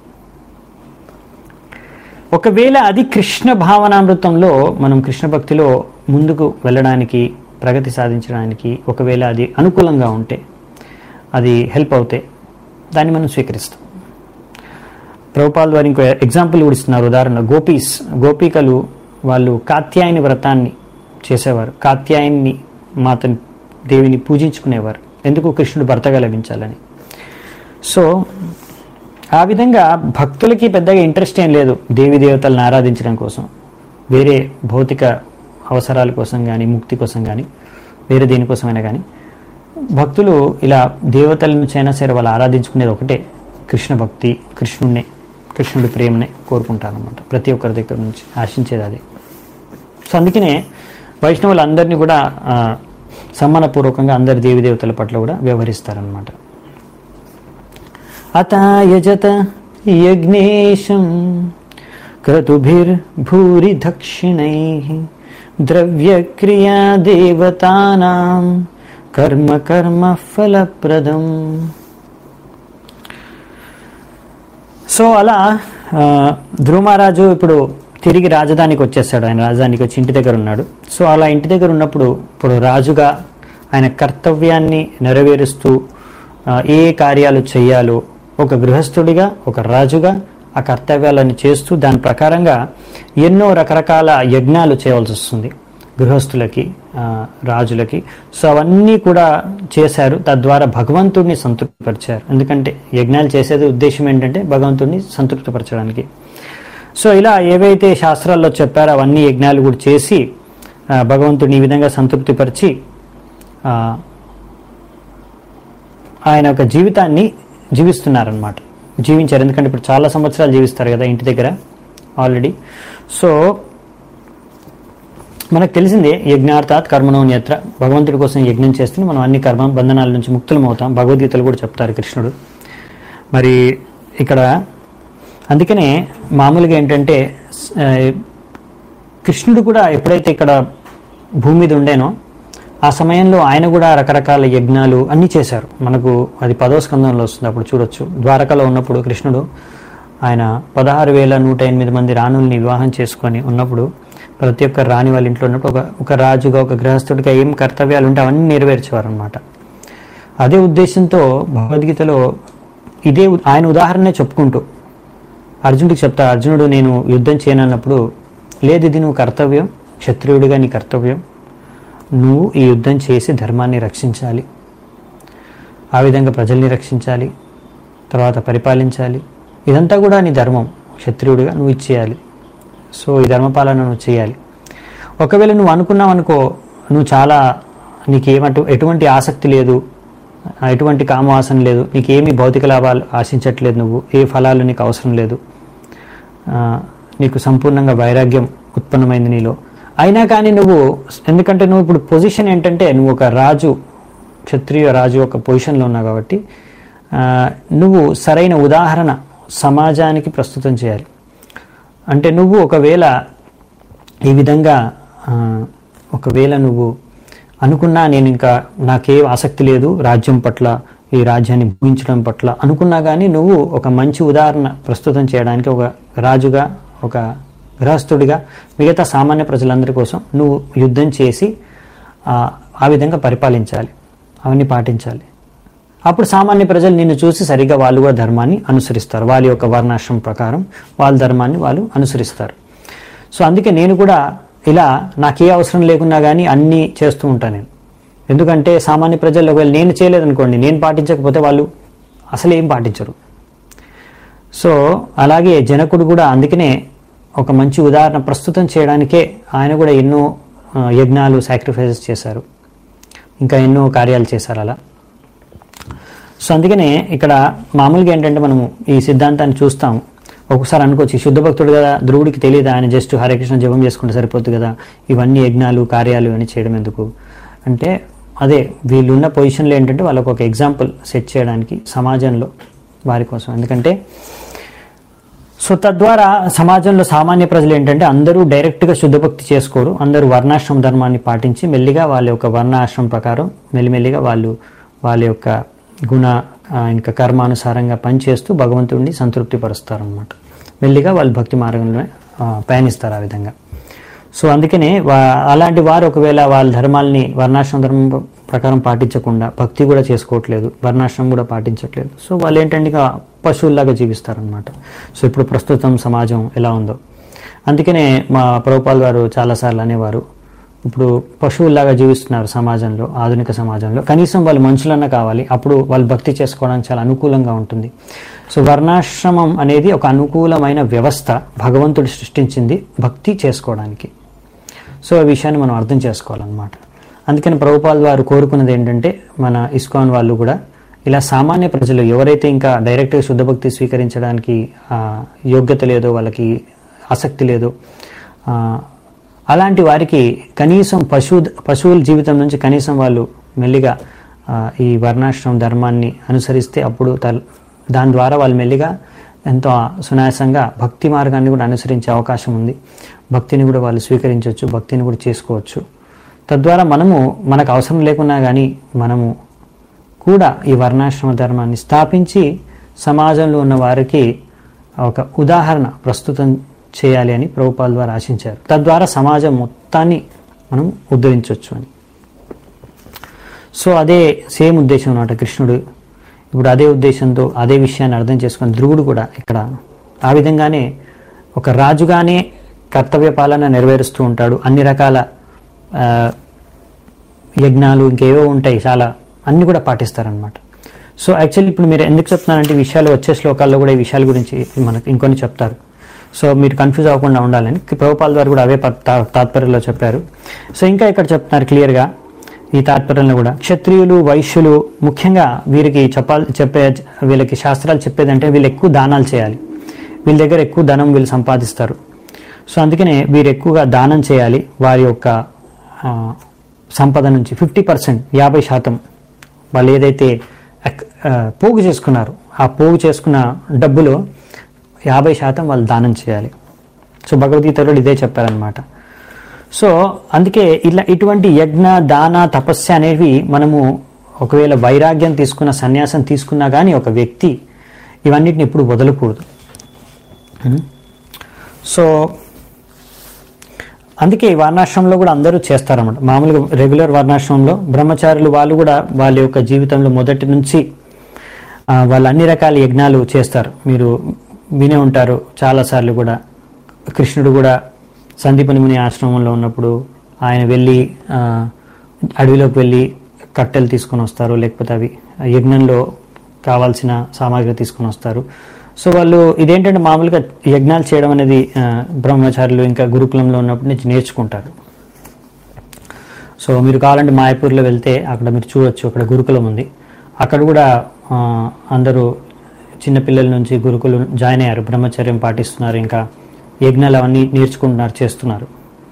ఒకవేళ అది కృష్ణ భావనామృతంలో మనం కృష్ణ భక్తిలో ముందుకు వెళ్ళడానికి ప్రగతి సాధించడానికి ఒకవేళ అది అనుకూలంగా ఉంటే అది హెల్ప్ అవుతే దాన్ని మనం స్వీకరిస్తాం ప్రభుపాల్ వారు ఇంకో ఎగ్జాంపుల్ కూడా ఇస్తున్నారు ఉదాహరణ గోపీస్ గోపికలు వాళ్ళు కాత్యాయని వ్రతాన్ని చేసేవారు కాత్యాయని మాతని దేవిని పూజించుకునేవారు ఎందుకు కృష్ణుడు భర్తగా లభించాలని సో ఆ విధంగా భక్తులకి పెద్దగా ఇంట్రెస్ట్ ఏం లేదు దేవి దేవతలను ఆరాధించడం కోసం వేరే భౌతిక అవసరాల కోసం కానీ ముక్తి కోసం కానీ వేరే దేనికోసమైనా కానీ భక్తులు ఇలా దేవతల నుంచి అయినా సరే వాళ్ళు ఆరాధించుకునేది ఒకటే కృష్ణ భక్తి కృష్ణుడినే కృష్ణుడి ప్రేమనే కోరుకుంటారనమాట ప్రతి ఒక్కరి దగ్గర నుంచి ఆశించేది అదే సో అందుకనే వైష్ణవులు అందరినీ కూడా ఆ, సమ్మానపూర్వకంగా అందరి దేవి దేవతల పట్ల కూడా వ్యవహరిస్తారనమాట అతాయజత యజ్ఞేశం క్రతుభిర్భూరి దక్షిణై ద్రవ్యక్రియా దేవతానాం కర్మ కర్మ ఫలప్రదం సో అలా ఆ, ధ్రువమహారాజు ఇప్పుడు తిరిగి రాజధానికి వచ్చేసాడు ఆయన రాజధానికి వచ్చి ఇంటి దగ్గర ఉన్నాడు సో అలా ఇంటి దగ్గర ఉన్నప్పుడు ఇప్పుడు రాజుగా ఆయన కర్తవ్యాన్ని నెరవేరుస్తూ ఆ, ఏ కార్యాలు చేయాలో ఒక గృహస్థుడిగా ఒక రాజుగా ఆ కర్తవ్యాలను చేస్తూ దాని ప్రకారంగా ఎన్నో రకరకాల యజ్ఞాలు చేయవలసి వస్తుంది గృహస్థులకి ఆ, రాజులకి సో అవన్నీ కూడా చేశారు తద్వారా భగవంతుడిని సంతృప్తిపరిచారు ఎందుకంటే యజ్ఞాలు చేసేది ఉద్దేశం ఏంటంటే భగవంతుడిని సంతృప్తిపరచడానికి సో ఇలా ఏవైతే శాస్త్రాల్లో చెప్పారో అవన్నీ యజ్ఞాలు కూడా చేసి ఆ, భగవంతుడిని ఈ విధంగా సంతృప్తిపరిచి ఆ, ఆయన యొక్క జీవితాన్ని జీవిస్తున్నారనమాట జీవించారు ఎందుకంటే ఇప్పుడు చాలా సంవత్సరాలు జీవిస్తారు కదా ఇంటి దగ్గర ఆల్రెడీ సో మనకు తెలిసిందే యజ్ఞార్థాత్ కర్మణోన్యత్ర భగవంతుడి కోసం యజ్ఞం చేస్తే మనం అన్ని కర్మ బంధనాల నుంచి ముక్తులం అవుతాం భగవద్గీతలు కూడా చెప్తారు కృష్ణుడు మరి ఇక్కడ అందుకనే మామూలుగా ఏంటంటే ఆ, కృష్ణుడు కూడా ఎప్పుడైతే ఇక్కడ భూమి మీద ఉండేనో ఆ సమయంలో ఆయన కూడా రకరకాల యజ్ఞాలు అన్నీ చేశారు మనకు అది పదో స్కందంలో వస్తుంది అప్పుడు చూడొచ్చు ద్వారకలో ఉన్నప్పుడు కృష్ణుడు ఆయన పదహారు వేల నూట ఎనిమిది మంది రాణుల్ని వివాహం చేసుకొని ఉన్నప్పుడు ప్రతి ఒక్క రాణి వాళ్ళ ఇంట్లో ఉన్నప్పుడు ఒక ఒక రాజుగా ఒక గృహస్థుడిగా ఏం కర్తవ్యాలు ఉంటే అవన్నీ నెరవేర్చేవారు అనమాట అదే ఉద్దేశంతో భగవద్గీతలో ఇదే ఉ- ఆయన ఉదాహరణనే చెప్పుకుంటూ అర్జునుడికి చెప్తా అర్జునుడు నేను యుద్ధం చేయనన్నప్పుడు లేదు ఇది నువ్వు కర్తవ్యం క్షత్రియుడిగా నీ కర్తవ్యం నువ్వు ఈ యుద్ధం చేసి ధర్మాన్ని రక్షించాలి ఆ విధంగా ప్రజల్ని రక్షించాలి తర్వాత పరిపాలించాలి ఇదంతా కూడా నీ ధర్మం క్షత్రియుడిగా నువ్వు ఇచ్చేయాలి సో ఈ ధర్మపాలన నువ్వు చేయాలి ఒకవేళ నువ్వు అనుకున్నావు అనుకో నువ్వు చాలా నీకేమటు ఎటువంటి ఆసక్తి లేదు ఆ, ఎటువంటి కామవాసన లేదు నీకేమి భౌతిక లాభాలు ఆశించట్లేదు నువ్వు ఏ ఫలాలు నీకు అవసరం లేదు ఆ, నీకు సంపూర్ణంగా వైరాగ్యం ఉత్పన్నమైంది నీలో అయినా కానీ నువ్వు ఎందుకంటే నువ్వు ఇప్పుడు పొజిషన్ ఏంటంటే నువ్వు ఒక రాజు క్షత్రియ రాజు ఒక పొజిషన్లో ఉన్నావు కాబట్టి ఆ, నువ్వు సరైన ఉదాహరణ సమాజానికి ప్రస్తుతం చేయాలి అంటే నువ్వు ఒకవేళ ఈ విధంగా ఆ, ఒకవేళ నువ్వు అనుకున్నా నేను ఇంకా నాకే ఆసక్తి లేదు రాజ్యం పట్ల ఈ రాజ్యాన్ని భూమించడం పట్ల అనుకున్నా కానీ నువ్వు ఒక మంచి ఉదాహరణ ప్రస్తుతం చేయడానికి ఒక రాజుగా ఒక గృహస్థుడిగా మిగతా సామాన్య ప్రజలందరి కోసం నువ్వు యుద్ధం చేసి ఆ, ఆ విధంగా పరిపాలించాలి అవన్నీ పాటించాలి అప్పుడు సామాన్య ప్రజలు నిన్ను చూసి సరిగా వాళ్ళు కూడా ధర్మాన్ని అనుసరిస్తారు వాళ్ళ యొక్క వర్ణాశ్రమం ప్రకారం వాళ్ళ ధర్మాన్ని వాళ్ళు అనుసరిస్తారు సో అందుకే నేను కూడా ఇలా నాకే అవసరం లేకున్నా కానీ అన్నీ చేస్తూ ఉంటాను నేను ఎందుకంటే సామాన్య ప్రజలు ఒకవేళ నేను చేయలేదనుకోండి నేను పాటించకపోతే వాళ్ళు అసలు ఏం పాటించరు సో అలాగే జనకుడు కూడా అందుకనే ఒక మంచి ఉదాహరణ ప్రస్తుతం చేయడానికే ఆయన కూడా ఎన్నో ఆ, యజ్ఞాలు సాక్రిఫైసెస్ చేశారు ఇంకా ఎన్నో కార్యాలు చేశారు అలా సో అందుకనే ఇక్కడ మామూలుగా ఏంటంటే మనము ఈ సిద్ధాంతాన్ని చూస్తాం ఒకసారి అనుకోవచ్చు ఈ శుద్ధ భక్తుడు కదా ధ్రువుడికి తెలియదు ఆయన జస్ట్ హరే కృష్ణ జపం చేసుకుంటే సరిపోతుంది కదా ఇవన్నీ యజ్ఞాలు కార్యాలు ఇవన్నీ చేయడం ఎందుకు అంటే అదే వీళ్ళున్న పొజిషన్లో ఏంటంటే వాళ్ళకు ఒక ఎగ్జాంపుల్ సెట్ చేయడానికి సమాజంలో వారి కోసం ఎందుకంటే సో తద్వారా సమాజంలో సామాన్య ప్రజలు ఏంటంటే అందరూ డైరెక్ట్గా శుద్ధభక్తి చేసుకోరు అందరూ వర్ణాశ్రమ ధర్మాన్ని పాటించి మెల్లిగా వాళ్ళ యొక్క వర్ణాశ్రమం ప్రకారం మెల్లిమెల్లిగా వాళ్ళు వాళ్ళ యొక్క గుణ ఆ, ఇంకా కర్మానుసారంగా పనిచేస్తూ భగవంతుడిని సంతృప్తి పరుస్తారు అనమాట మెల్లిగా వాళ్ళు భక్తి మార్గంలో ఆ, పయనిస్తారు ఆ విధంగా సో అందుకనే వా- అలాంటి వారు ఒకవేళ వాళ్ళ ధర్మాల్ని వర్ణాశ్రమ ధర్మం ప్రకారం పాటించకుండా భక్తి కూడా చేసుకోవట్లేదు వర్ణాశ్రమం కూడా పాటించట్లేదు సో వాళ్ళు ఏంటంటే ఇక పశువుల్లాగా జీవిస్తారనమాట సో ఇప్పుడు ప్రస్తుతం సమాజం ఎలా ఉందో అందుకనే మా ప్రభుపాల్ గారు చాలాసార్లు అనేవారు ఇప్పుడు పశువుల్లాగా జీవిస్తున్నారు సమాజంలో ఆధునిక సమాజంలో కనీసం వాళ్ళు మనుషులన్నా కావాలి అప్పుడు వాళ్ళు భక్తి చేసుకోవడానికి చాలా అనుకూలంగా ఉంటుంది సో వర్ణాశ్రమం అనేది ఒక అనుకూలమైన వ్యవస్థ భగవంతుడు సృష్టించింది భక్తి చేసుకోవడానికి సో ఆ విషయాన్ని మనం అర్థం చేసుకోవాలన్నమాట అందుకని ప్రభుపాల్ వారు కోరుకున్నది ఏంటంటే మన ఇస్కాన్ వాళ్ళు కూడా ఇలా సామాన్య ప్రజలు ఎవరైతే ఇంకా డైరెక్ట్గా శుద్ధ భక్తి స్వీకరించడానికి ఆ, యోగ్యత లేదో వాళ్ళకి ఆసక్తి లేదో ఆ, అలాంటి వారికి కనీసం పశువు పశువుల జీవితం నుంచి కనీసం వాళ్ళు మెల్లిగా ఆ, ఈ వర్ణాశ్రమం ధర్మాన్ని అనుసరిస్తే అప్పుడు తల్- దాని ద్వారా వాళ్ళు మెల్లిగా ఎంతో సునాయాసంగా భక్తి మార్గాన్ని కూడా అనుసరించే అవకాశం ఉంది భక్తిని కూడా వాళ్ళు స్వీకరించవచ్చు భక్తిని కూడా చేసుకోవచ్చు తద్వారా మనము మనకు అవసరం లేకున్నా కానీ మనము కూడా ఈ వర్ణాశ్రమ ధర్మాన్ని స్థాపించి సమాజంలో ఉన్న వారికి ఒక ఉదాహరణ ప్రస్తుతం చేయాలి అని ప్రభుపాల్ ద్వారా ఆశించారు తద్వారా సమాజం మొత్తాన్ని మనం ఉద్ధరించవచ్చు అని సో అదే సేమ్ ఉద్దేశం అన్నమాట కృష్ణుడు ఇప్పుడు అదే ఉద్దేశంతో అదే విషయాన్ని అర్థం చేసుకుని ధ్రువుడు కూడా ఇక్కడ ఆ విధంగానే ఒక రాజుగానే కర్తవ్య పాలన నెరవేరుస్తూ ఉంటాడు అన్ని రకాల ఆ, యజ్ఞాలు ఇంకేవో ఉంటాయి చాలా అన్ని కూడా పాటిస్తారనమాట సో యాక్చువల్లీ ఇప్పుడు మీరు ఎందుకు చెప్తున్నారంటే ఈ విషయాలు వచ్చే శ్లోకాల్లో కూడా ఈ విషయాల గురించి మనకు ఇంకొన్ని చెప్తారు సో మీరు కన్ఫ్యూజ్ అవ్వకుండా ఉండాలని ప్రభుపాల్ వారు కూడా అవే ప- తా- తాత్పర్యంలో చెప్పారు సో ఇంకా ఇక్కడ చెప్తున్నారు క్లియర్గా ఈ తాత్పర్యంలో కూడా క్షత్రియులు వైశ్యులు ముఖ్యంగా వీరికి చెప్పాలి చెప్పే వీళ్ళకి శాస్త్రాలు చెప్పేదంటే వీళ్ళు ఎక్కువ దానాలు చేయాలి వీళ్ళ దగ్గర ఎక్కువ ధనం వీళ్ళు సంపాదిస్తారు సో అందుకనే వీరు ఎక్కువగా దానం చేయాలి వారి యొక్క ఆ, సంపద నుంచి ఫిఫ్టీ పర్సెంట్ యాభై శాతం వాళ్ళు ఏదైతే అక్- ఆ, పోగు చేసుకున్నారు ఆ పోగు చేసుకున్న డబ్బులో యాభై శాతం వాళ్ళు దానం చేయాలి సో భగవద్గీతలో ఇదే చెప్పారనమాట సో అందుకే ఇలా ఇటువంటి యజ్ఞ దాన తపస్య అనేవి మనము ఒకవేళ వైరాగ్యం తీసుకున్న సన్యాసం తీసుకున్నా కానీ ఒక వ్యక్తి ఇవన్నిటిని ఎప్పుడు వదలకూడదు ఉం? సో అందుకే ఈ వర్ణాశ్రమంలో కూడా అందరూ చేస్తారన్నమాట మామూలుగా రెగ్యులర్ వర్ణాశ్రమంలో బ్రహ్మచారులు వాళ్ళు కూడా వాళ్ళ యొక్క జీవితంలో మొదటి నుంచి ఆ, వాళ్ళు అన్ని రకాల యజ్ఞాలు చేస్తారు మీరు వినే ఉంటారు చాలాసార్లు కూడా కృష్ణుడు కూడా సందీపని ముని ఆశ్రమంలో ఉన్నప్పుడు ఆయన వెళ్ళి ఆ, అడవిలోకి వెళ్ళి కట్టెలు తీసుకొని వస్తారు లేకపోతే అవి యజ్ఞంలో కావాల్సిన సామాగ్రి తీసుకొని వస్తారు సో వాళ్ళు ఇదేంటంటే మామూలుగా యజ్ఞాలు చేయడం అనేది ఆ, బ్రహ్మచారులు ఇంకా గురుకులంలో ఉన్నప్పటి నుంచి నేర్చుకుంటారు సో మీరు కావాలంటే మాయపూర్లో వెళ్తే అక్కడ మీరు చూడొచ్చు అక్కడ గురుకులం ఉంది అక్కడ కూడా ఆ, అందరూ చిన్నపిల్లల నుంచి గురుకులు జాయిన్ అయ్యారు బ్రహ్మచర్యం పాటిస్తున్నారు ఇంకా యజ్ఞాలు అవన్నీ నేర్చుకుంటున్నారు చేస్తున్నారు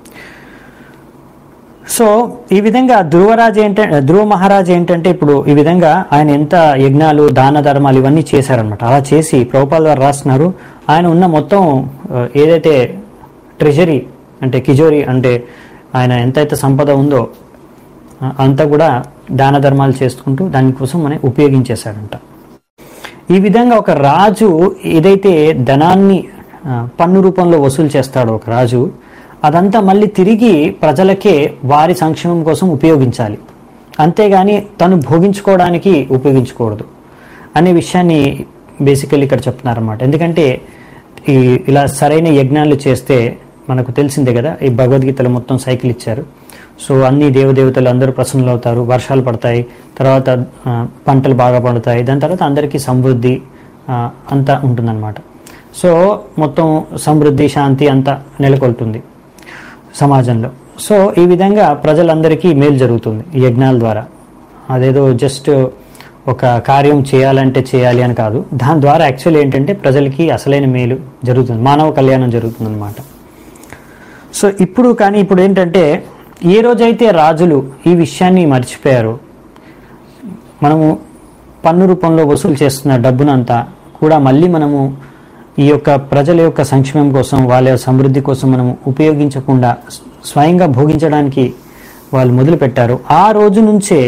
సో ఈ విధంగా ధ్రువరాజు ఏంటంటే ధ్రువ మహారాజు ఏంటంటే ఇప్పుడు ఈ విధంగా ఆయన ఎంత యజ్ఞాలు దాన ధర్మాలు ఇవన్నీ చేశారనమాట అలా చేసి ప్రభుపాల్ వారు రాస్తున్నారు ఆయన ఉన్న మొత్తం ఆ, ఏదైతే ట్రెజరీ అంటే కిజోరి అంటే ఆయన ఎంతైతే సంపద ఉందో ఆ, అంతా కూడా దాన ధర్మాలు చేసుకుంటూ దానికోసం మనం ఉపయోగించేశాడంట ఈ విధంగా ఒక రాజు ఏదైతే ధనాన్ని ఆ, పన్ను రూపంలో వసూలు చేస్తాడో ఒక రాజు అదంతా మళ్ళీ తిరిగి ప్రజలకే వారి సంక్షేమం కోసం ఉపయోగించాలి అంతేగాని తను భోగించుకోవడానికి ఉపయోగించకూడదు అనే విషయాన్ని బేసికల్లీ ఇక్కడ చెప్తున్నారన్నమాట ఎందుకంటే ఈ ఇలా సరైన యజ్ఞాలు చేస్తే మనకు తెలిసిందే కదా ఈ భగవద్గీతలో మొత్తం సైకిల్ ఇచ్చారు సో అన్ని దేవదేవతలు అందరూ ప్రసన్నులు అవుతారు వర్షాలు పడతాయి తర్వాత ఆ, పంటలు బాగా పండుతాయి దాని తర్వాత అందరికీ సమృద్ధి ఆ, అంతా ఉంటుందన్నమాట సో మొత్తం సమృద్ధి శాంతి అంతా నెలకొల్తుంది సమాజంలో సో ఈ విధంగా ప్రజలందరికీ మేలు జరుగుతుంది ఈ యజ్ఞాల ద్వారా అదేదో జస్ట్ ఒక కార్యం చేయాలంటే చేయాలి అని కాదు దాని ద్వారా యాక్చువల్ ఏంటంటే ప్రజలకి అసలైన మేలు జరుగుతుంది మానవ కళ్యాణం జరుగుతుంది అనమాట సో ఇప్పుడు కానీ ఇప్పుడు ఏంటంటే ఏ రోజైతే రాజులు ఈ విషయాన్ని మర్చిపోయారో మనము పన్ను రూపంలో వసూలు చేస్తున్న డబ్బునంతా కూడా మళ్ళీ మనము ఈ యొక్క ప్రజల యొక్క సంక్షేమం కోసం వాళ్ళ సమృద్ధి కోసం మనము ఉపయోగించకుండా స్వయంగా భోగించడానికి వాళ్ళు మొదలు పెట్టారు ఆ రోజు నుంచే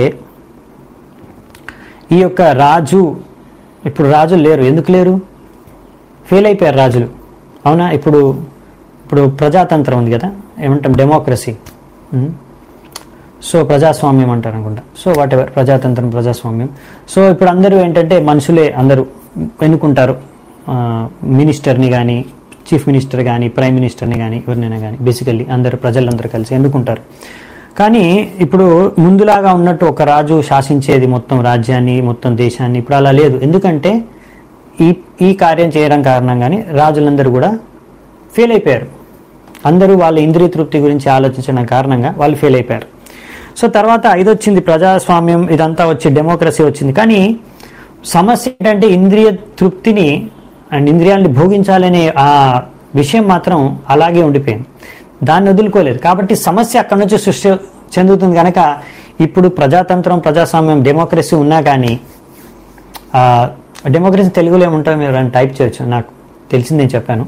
ఈ యొక్క రాజు ఇప్పుడు రాజులు లేరు ఎందుకు లేరు ఫెయిల్ అయిపోయారు రాజులు అవునా ఇప్పుడు ఇప్పుడు ప్రజాతంత్రం ఉంది కదా ఏమంటాం డెమోక్రసీ ఉమ్. సో ప్రజాస్వామ్యం అంటారు అనుకుంటా సో వాట్ ఎవర్ ప్రజాతంత్రం ప్రజాస్వామ్యం సో ఇప్పుడు అందరూ ఏంటంటే మనుషులే అందరూ ఎన్నుకుంటారు ఆ, మినిస్టర్ని కానీ చీఫ్ మినిస్టర్ కానీ ప్రైమ్ మినిస్టర్ని కానీ ఎవరినైనా కానీ బేసికల్లీ అందరూ ప్రజలందరూ కలిసి ఎన్నుకుంటారు కానీ ఇప్పుడు ముందులాగా ఉన్నట్టు ఒక రాజు శాసించేది మొత్తం రాజ్యాన్ని మొత్తం దేశాన్ని ఇప్పుడు అలా లేదు ఎందుకంటే ఈ ఈ కార్యం చేయడం కారణంగానే రాజులందరూ కూడా ఫెయిల్ అయిపోయారు అందరూ వాళ్ళ ఇంద్రియ తృప్తి గురించి ఆలోచించడం కారణంగా వాళ్ళు ఫెయిల్ అయిపోయారు సో తర్వాత ఇది వచ్చింది ప్రజాస్వామ్యం ఇదంతా వచ్చి డెమోక్రసీ వచ్చింది కానీ సమస్య ఏంటంటే ఇంద్రియ తృప్తిని అండ్ ఇంద్రియాలని భోగించాలనే ఆ విషయం మాత్రం అలాగే ఉండిపోయింది దాన్ని వదులుకోలేదు కాబట్టి సమస్య అక్కడి నుంచి సృష్టి చెందుతుంది కనుక ఇప్పుడు ప్రజాతంత్రం ప్రజాస్వామ్యం డెమోక్రసీ ఉన్నా కానీ ఆ, డెమోక్రసీ తెలుగులో ఏముంటారో మీరు అని టైప్ చేయొచ్చు నాకు తెలిసింది నేను చెప్పాను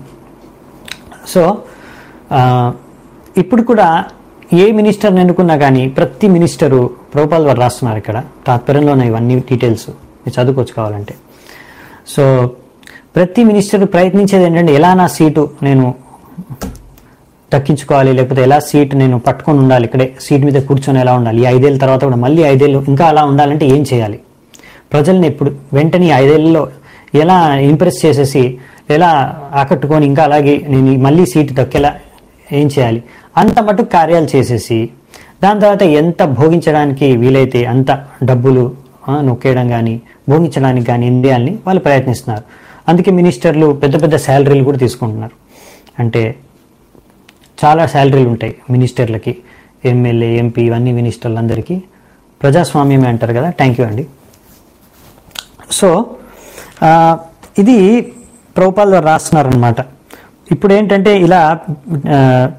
సో ఆ, ఇప్పుడు కూడా ఏ మినిస్టర్ని ఎన్నుకున్నా కానీ ప్రతి మినిస్టరు ప్రభుపాల్ వారు రాస్తున్నారు ఇక్కడ తాత్పర్యంలో ఉన్నాయి ఇవన్నీ డీటెయిల్స్ మీరు చదువుకోవచ్చు కావాలంటే సో ప్రతి మినిస్టర్ ప్రయత్నించేది ఏంటంటే ఎలా నా సీటు నేను దక్కించుకోవాలి లేకపోతే ఎలా సీట్ నేను పట్టుకొని ఉండాలి ఇక్కడే సీట్ మీద కూర్చొని ఎలా ఉండాలి ఈ ఐదేళ్ళ తర్వాత కూడా మళ్ళీ ఐదేళ్ళు ఇంకా అలా ఉండాలంటే ఏం చేయాలి ప్రజల్ని ఎప్పుడు వెంటనే ఈ ఐదేళ్లలో ఎలా ఇంప్రెస్ చేసేసి ఎలా ఆకట్టుకొని ఇంకా అలాగే నేను ఈ మళ్ళీ సీట్ దక్కేలా ఏం చేయాలి అంత మటుకు కార్యాలు చేసేసి దాని తర్వాత ఎంత భోగించడానికి వీలైతే అంత డబ్బులు ఆ, నొక్కేయడం కానీ భోగించడానికి కానీ ఇండియాల్ని వాళ్ళు ప్రయత్నిస్తున్నారు అందుకే మినిస్టర్లు పెద్ద పెద్ద శాలరీలు కూడా తీసుకుంటున్నారు అంటే చాలా శాలరీలు ఉంటాయి మినిస్టర్లకి ఎమ్మెల్యే ఎంపీ ఇవన్నీ మినిస్టర్లు అందరికీ ప్రజాస్వామ్యమే అంటారు కదా థ్యాంక్ యూ అండి సో ఆ, ఇది ప్రభుపాల్ గారు రాస్తున్నారనమాట ఇప్పుడు ఏంటంటే ఇలా ఆ,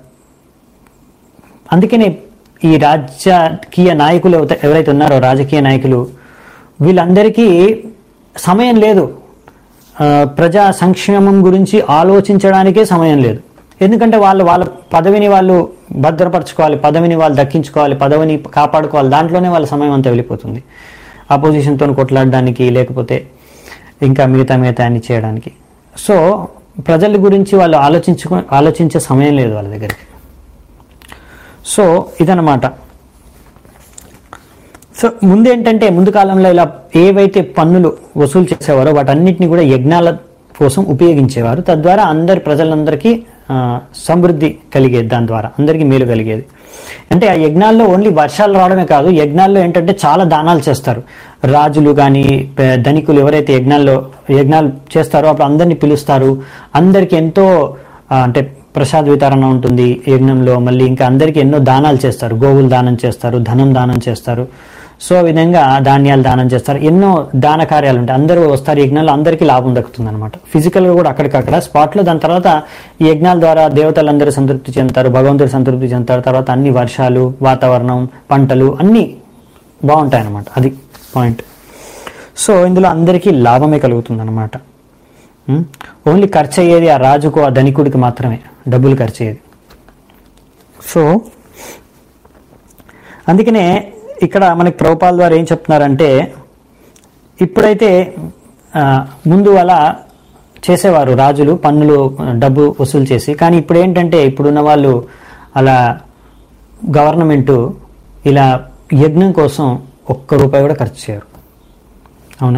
అందుకనే ఈ రాజకీయ నాయకులు ఎవత- ఎవరైతే ఉన్నారో రాజకీయ నాయకులు వీళ్ళందరికీ సమయం లేదు ఆ, ప్రజా సంక్షేమం గురించి ఆలోచించడానికే సమయం లేదు ఎందుకంటే వాళ్ళు వాళ్ళ పదవిని వాళ్ళు భద్రపరచుకోవాలి పదవిని వాళ్ళు దక్కించుకోవాలి పదవిని కాపాడుకోవాలి దాంట్లోనే వాళ్ళ సమయం అంతా వెళ్ళిపోతుంది అపోజిషన్తో కొట్లాడడానికి లేకపోతే ఇంకా మిగతా మిగతా అన్ని చేయడానికి సో ప్రజల గురించి వాళ్ళు ఆలోచించుకో ఆలోచించే సమయం లేదు వాళ్ళ దగ్గరికి సో ఇదన్నమాట సో ముందు ఏంటంటే ముందు కాలంలో ఇలా ఏవైతే పన్నులు వసూలు చేసేవారో వాటన్నిటిని కూడా యజ్ఞాల కోసం ఉపయోగించేవారు తద్వారా అందరి ప్రజలందరికీ ఆ, సమృద్ధి కలిగేది దాని ద్వారా అందరికీ మేలు కలిగేది అంటే ఆ యజ్ఞాల్లో ఓన్లీ వర్షాలు రావడమే కాదు యజ్ఞాల్లో ఏంటంటే చాలా దానాలు చేస్తారు రాజులు కానీ పే- ధనికులు ఎవరైతే యజ్ఞాల్లో యజ్ఞాలు చేస్తారో అప్పుడు అందరినీ పిలుస్తారు అందరికీ ఎంతో ఆ, అంటే ప్రసాద వితరణ ఉంటుంది యజ్ఞంలో మళ్ళీ ఇంకా అందరికీ ఎన్నో దానాలు చేస్తారు గోవులు దానం చేస్తారు ధనం దానం చేస్తారు సో ఆ విధంగా ధాన్యాలు దానం చేస్తారు ఎన్నో దాన కార్యాలు ఉంటాయి అందరూ వస్తారు యజ్ఞాలు అందరికీ లాభం దక్కుతుంది అనమాట ఫిజికల్ గా కూడా అక్కడికక్కడ స్పాట్ లో దాని తర్వాత ఈ యజ్ఞాల ద్వారా దేవతలందరూ సంతృప్తి చెందుతారు భగవంతుడు సంతృప్తి చెందుతారు తర్వాత అన్ని వర్షాలు వాతావరణం పంటలు అన్నీ బాగుంటాయి అనమాట అది పాయింట్ సో ఇందులో అందరికీ లాభమే కలుగుతుంది అనమాట ఓన్లీ ఖర్చు అయ్యేది ఆ రాజుకు ఆ ధనికుడికి మాత్రమే డబ్బులు ఖర్చు అయ్యేది సో అందుకనే ఇక్కడ మనకి ప్రభుపాల ద్వారా ఏం చెప్తున్నారంటే ఇప్పుడైతే ఆ, ముందు అలా చేసేవారు రాజులు పన్నులు ఆ, డబ్బు వసూలు చేసి కానీ ఇప్పుడు ఏంటంటే ఇప్పుడున్న వాళ్ళు అలా గవర్నమెంట్ ఇలా యజ్ఞం కోసం ఒక్క రూపాయి కూడా ఖర్చు చేయరు అవునా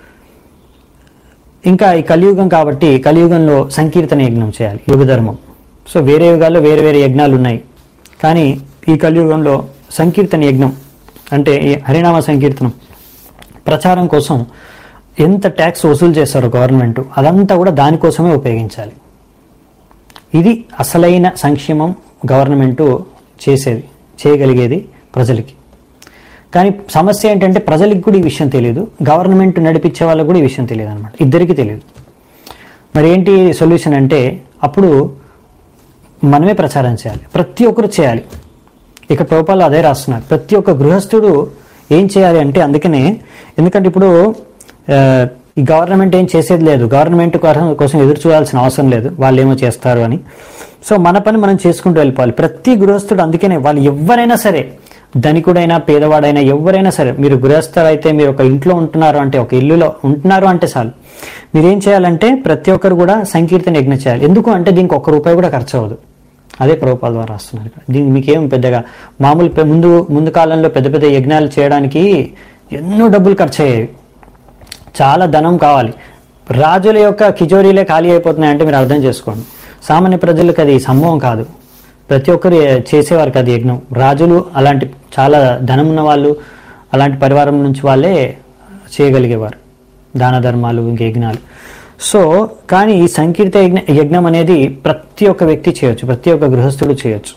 ఇంకా ఈ కలియుగం కాబట్టి కలియుగంలో సంకీర్తన యజ్ఞం చేయాలి యుగ ధర్మం సో వేరే యుగాల్లో వేరే వేరే యజ్ఞాలు ఉన్నాయి కానీ ఈ కలియుగంలో సంకీర్తన యజ్ఞం అంటే ఈ హరినామ సంకీర్తనం ప్రచారం కోసం ఎంత ట్యాక్స్ వసూలు చేస్తారో గవర్నమెంట్ అదంతా కూడా దానికోసమే ఉపయోగించాలి ఇది అసలైన సంక్షేమం గవర్నమెంట్ చేసేది చేయగలిగేది ప్రజలకి కానీ సమస్య ఏంటంటే ప్రజలకు కూడా ఈ విషయం తెలియదు గవర్నమెంట్ నడిపించే వాళ్ళకు కూడా ఈ విషయం తెలియదు అనమాట ఇద్దరికీ తెలియదు మరి ఏంటి సొల్యూషన్ అంటే అప్పుడు మనమే ప్రచారం చేయాలి ప్రతి ఒక్కరు చేయాలి ఇక ప్రభుపాలు అదే రాస్తున్నారు ప్రతి ఒక్క గృహస్థుడు ఏం చేయాలి అంటే అందుకనే ఎందుకంటే ఇప్పుడు ఆ, ఈ గవర్నమెంట్ ఏం చేసేది లేదు గవర్నమెంట్ కోసం కోసం ఎదురు చూడాల్సిన అవసరం లేదు వాళ్ళు ఏమో చేస్తారు అని సో మన పని మనం చేసుకుంటూ వెళ్ళిపోవాలి ప్రతి గృహస్థుడు అందుకనే వాళ్ళు ఎవరైనా సరే ధనికుడైనా పేదవాడైనా ఎవరైనా సరే మీరు గృహస్థులు అయితే మీరు ఒక ఇంట్లో ఉంటున్నారు అంటే ఒక ఇల్లులో ఉంటున్నారు అంటే చాలు మీరేం చేయాలంటే ప్రతి ఒక్కరు కూడా సంకీర్తన యజ్ఞం చేయాలి ఎందుకు అంటే దీనికి ఒక్క రూపాయి కూడా ఖర్చు అవ్వదు అదే ప్రభుపాల ద్వారా రాస్తున్నారు ఇక్కడ దీనికి మీకేం పెద్దగా మామూలు పె- ముందు ముందు కాలంలో పెద్ద పెద్ద యజ్ఞాలు చేయడానికి ఎన్నో డబ్బులు ఖర్చు అయ్యేవి చాలా ధనం కావాలి రాజుల యొక్క కిజోరీలే ఖాళీ అయిపోతున్నాయంటే మీరు అర్థం చేసుకోండి సామాన్య ప్రజలకు అది సంభవం కాదు ప్రతి ఒక్కరు చేసేవారు అది యజ్ఞం రాజులు అలాంటి చాలా ధనం ఉన్న వాళ్ళు అలాంటి పరివారం నుంచి వాళ్ళే చేయగలిగేవారు దాన ధర్మాలు ఇంక యజ్ఞాలు సో కానీ ఈ సంకీర్త యజ్ఞ యజ్ఞం అనేది ప్రతి ఒక్క వ్యక్తి చేయొచ్చు ప్రతి ఒక్క గృహస్థుడు చేయొచ్చు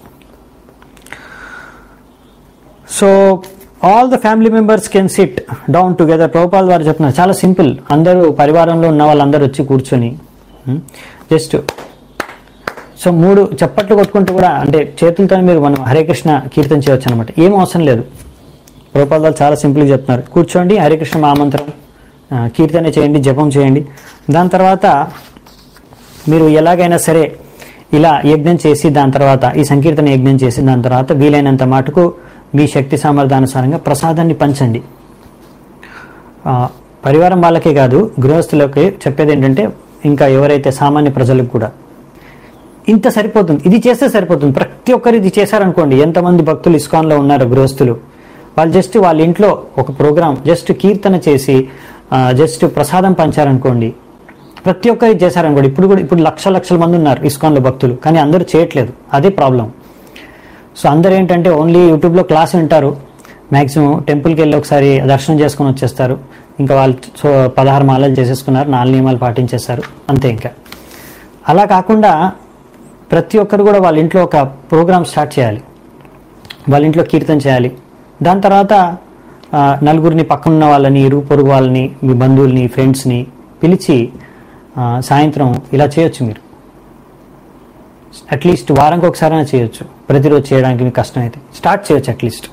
so all the family members can sit down together Prabhupada వారు చెప్తున్నారు చాలా సింపుల్ అందరూ పరివారంలో ఉన్న వాళ్ళందరూ వచ్చి కూర్చొని జస్ట్ సో మూడు చప్పట్లు కొట్టుకుంటూ కూడా అంటే చేతులతో మీరు మనం హరే కృష్ణ కీర్తన చేయొచ్చు అనమాట ఏం అవసరం లేదు ప్రభుపాల్ వారు చాలా సింపుల్గా చెప్తున్నారు కూర్చోండి హరే కృష్ణ మహామంత్రం ఆ, కీర్తన చేయండి జపం చేయండి దాని తర్వాత మీరు ఎలాగైనా సరే ఇలా యజ్ఞం చేసి దాని తర్వాత ఈ సంకీర్తన యజ్ఞం చేసి దాని తర్వాత వీలైనంత మటుకు మీ శక్తి సామర్థ్యానుసారంగా ప్రసాదాన్ని పంచండి ఆ, పరివారం వాళ్ళకే కాదు గృహస్థులకి చెప్పేది ఏంటంటే ఇంకా ఎవరైతే సామాన్య ప్రజలకు కూడా ఇంత సరిపోతుంది ఇది చేస్తే సరిపోతుంది ప్రతి ఒక్కరు ఇది చేశారనుకోండి ఎంతమంది భక్తులు ఇస్కాన్లో ఉన్నారు గృహస్థులు వాళ్ళు జస్ట్ వాళ్ళ ఇంట్లో ఒక ప్రోగ్రాం జస్ట్ కీర్తన చేసి ఆ, జస్ట్ ప్రసాదం పంచారనుకోండి ప్రతి ఒక్కరు ఇది చేశారనుకోండి ఇప్పుడు కూడా ఇప్పుడు లక్ష లక్షల మంది ఉన్నారు ఇస్కాన్లో భక్తులు కానీ అందరూ చేయట్లేదు అదే ప్రాబ్లం సో అందరూ ఏంటంటే ఓన్లీ యూట్యూబ్లో క్లాస్ వింటారు మ్యాక్సిమం టెంపుల్కి వెళ్ళి ఒకసారి దర్శనం చేసుకొని వచ్చేస్తారు ఇంకా వాళ్ళు సో పదహారు మాలలు చేసేసుకున్నారు నాలుగు నియమాలు పాటించేస్తారు అంతే ఇంకా అలా కాకుండా ప్రతి ఒక్కరు కూడా వాళ్ళ ఇంట్లో ఒక ప్రోగ్రామ్ స్టార్ట్ చేయాలి వాళ్ళ ఇంట్లో కీర్తన చేయాలి దాని తర్వాత ఆ, నలుగురిని పక్కనున్న వాళ్ళని ఇరుగు పొరుగు వాళ్ళని మీ బంధువుల్ని ఫ్రెండ్స్ని పిలిచి ఆ, సాయంత్రం ఇలా చేయొచ్చు మీరు అట్లీస్ట్ వారంకి ఒకసారైనా చేయొచ్చు ప్రతిరోజు చేయడానికి మీకు కష్టం అయితే స్టార్ట్ చేయొచ్చు అట్లీస్ట్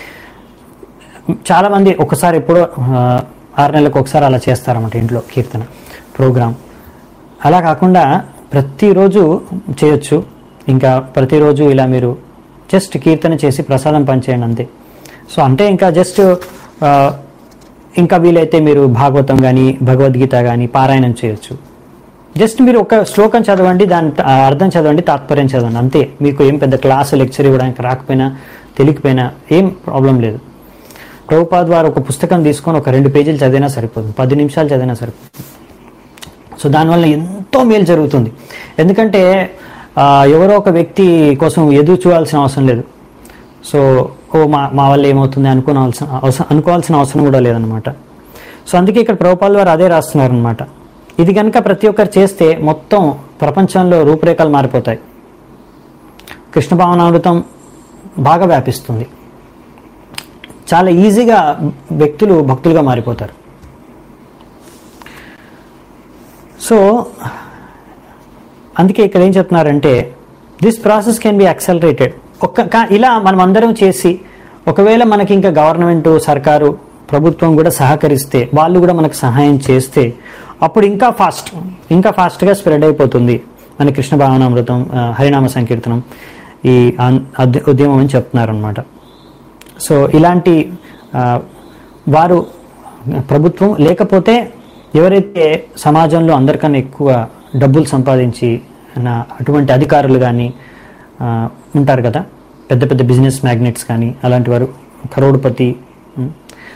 చాలా మంది ఒకసారి ఎప్పుడో ఆ, ఆరు నెలలకు ఒకసారి అలా చేస్తారన్నమాట ఇంట్లో కీర్తన ప్రోగ్రామ్ అలా కాకుండా ప్రతిరోజు చేయొచ్చు ఇంకా ప్రతిరోజు ఇలా మీరు జస్ట్ కీర్తన చేసి ప్రసాదం పంచేయండి అంతే సో అంటే ఇంకా జస్ట్ ఆ, ఇంకా వీలైతే మీరు భాగవతం కానీ భగవద్గీత కానీ పారాయణం చేయొచ్చు జస్ట్ మీరు ఒక శ్లోకం చదవండి దాని త- అర్థం చదవండి తాత్పర్యం చదవండి అంతే మీకు ఏం పెద్ద క్లాసు లెక్చర్ ఇవ్వడానికి రాకపోయినా తెలియకపోయినా ఏం ప్రాబ్లం లేదు ప్రభుపాద్ వారు ఒక పుస్తకం తీసుకొని ఒక రెండు పేజీలు చదివినా సరిపోతుంది పది నిమిషాలు చదివినా సరిపోతుంది సో దానివల్ల ఎంతో మేలు జరుగుతుంది ఎందుకంటే ఆ, ఎవరో ఒక వ్యక్తి కోసం ఎదురు చూడాల్సిన అవసరం లేదు సో ఓ మా మా వల్ల ఏమవుతుంది అనుకోవాల్సిన అవసరం అనుకోవాల్సిన అవసరం కూడా లేదనమాట సో అందుకే ఇక్కడ ప్రభుపాల్ వారు అదే రాస్తున్నారు అనమాట ఇది కనుక ప్రతి ఒక్కరు చేస్తే మొత్తం ప్రపంచంలో రూపురేఖలు మారిపోతాయి కృష్ణ భావనామృతం బాగా వ్యాపిస్తుంది చాలా ఈజీగా వ్యక్తులు భక్తులుగా మారిపోతారు సో అందుకే ఇక్కడ ఏం చెప్తున్నారంటే this process can be accelerated ఒక్క కా- ఇలా మనం అందరం చేసి ఒకవేళ మనకి ఇంకా గవర్నమెంట్ సర్కారు ప్రభుత్వం కూడా సహకరిస్తే వాళ్ళు కూడా మనకు సహాయం చేస్తే అప్పుడు ఇంకా ఫాస్ట్ ఇంకా ఫాస్ట్గా స్ప్రెడ్ అయిపోతుంది మన కృష్ణ భావనామృతం ఆ, హరినామ సంకీర్తనం ఈ ఆన్- అద్- ఉద్యమం అని చెప్తున్నారనమాట సో ఇలాంటి ఆ, వారు ప్రభుత్వం లేకపోతే ఎవరైతే సమాజంలో అందరికన్నా ఎక్కువ డబ్బులు సంపాదించి నా అటువంటి అధికారులు కానీ ఉంటారు కదా పెద్ద పెద్ద బిజినెస్ మ్యాగ్నెట్స్ కానీ అలాంటి వారు కరోడ్పతి ఉం.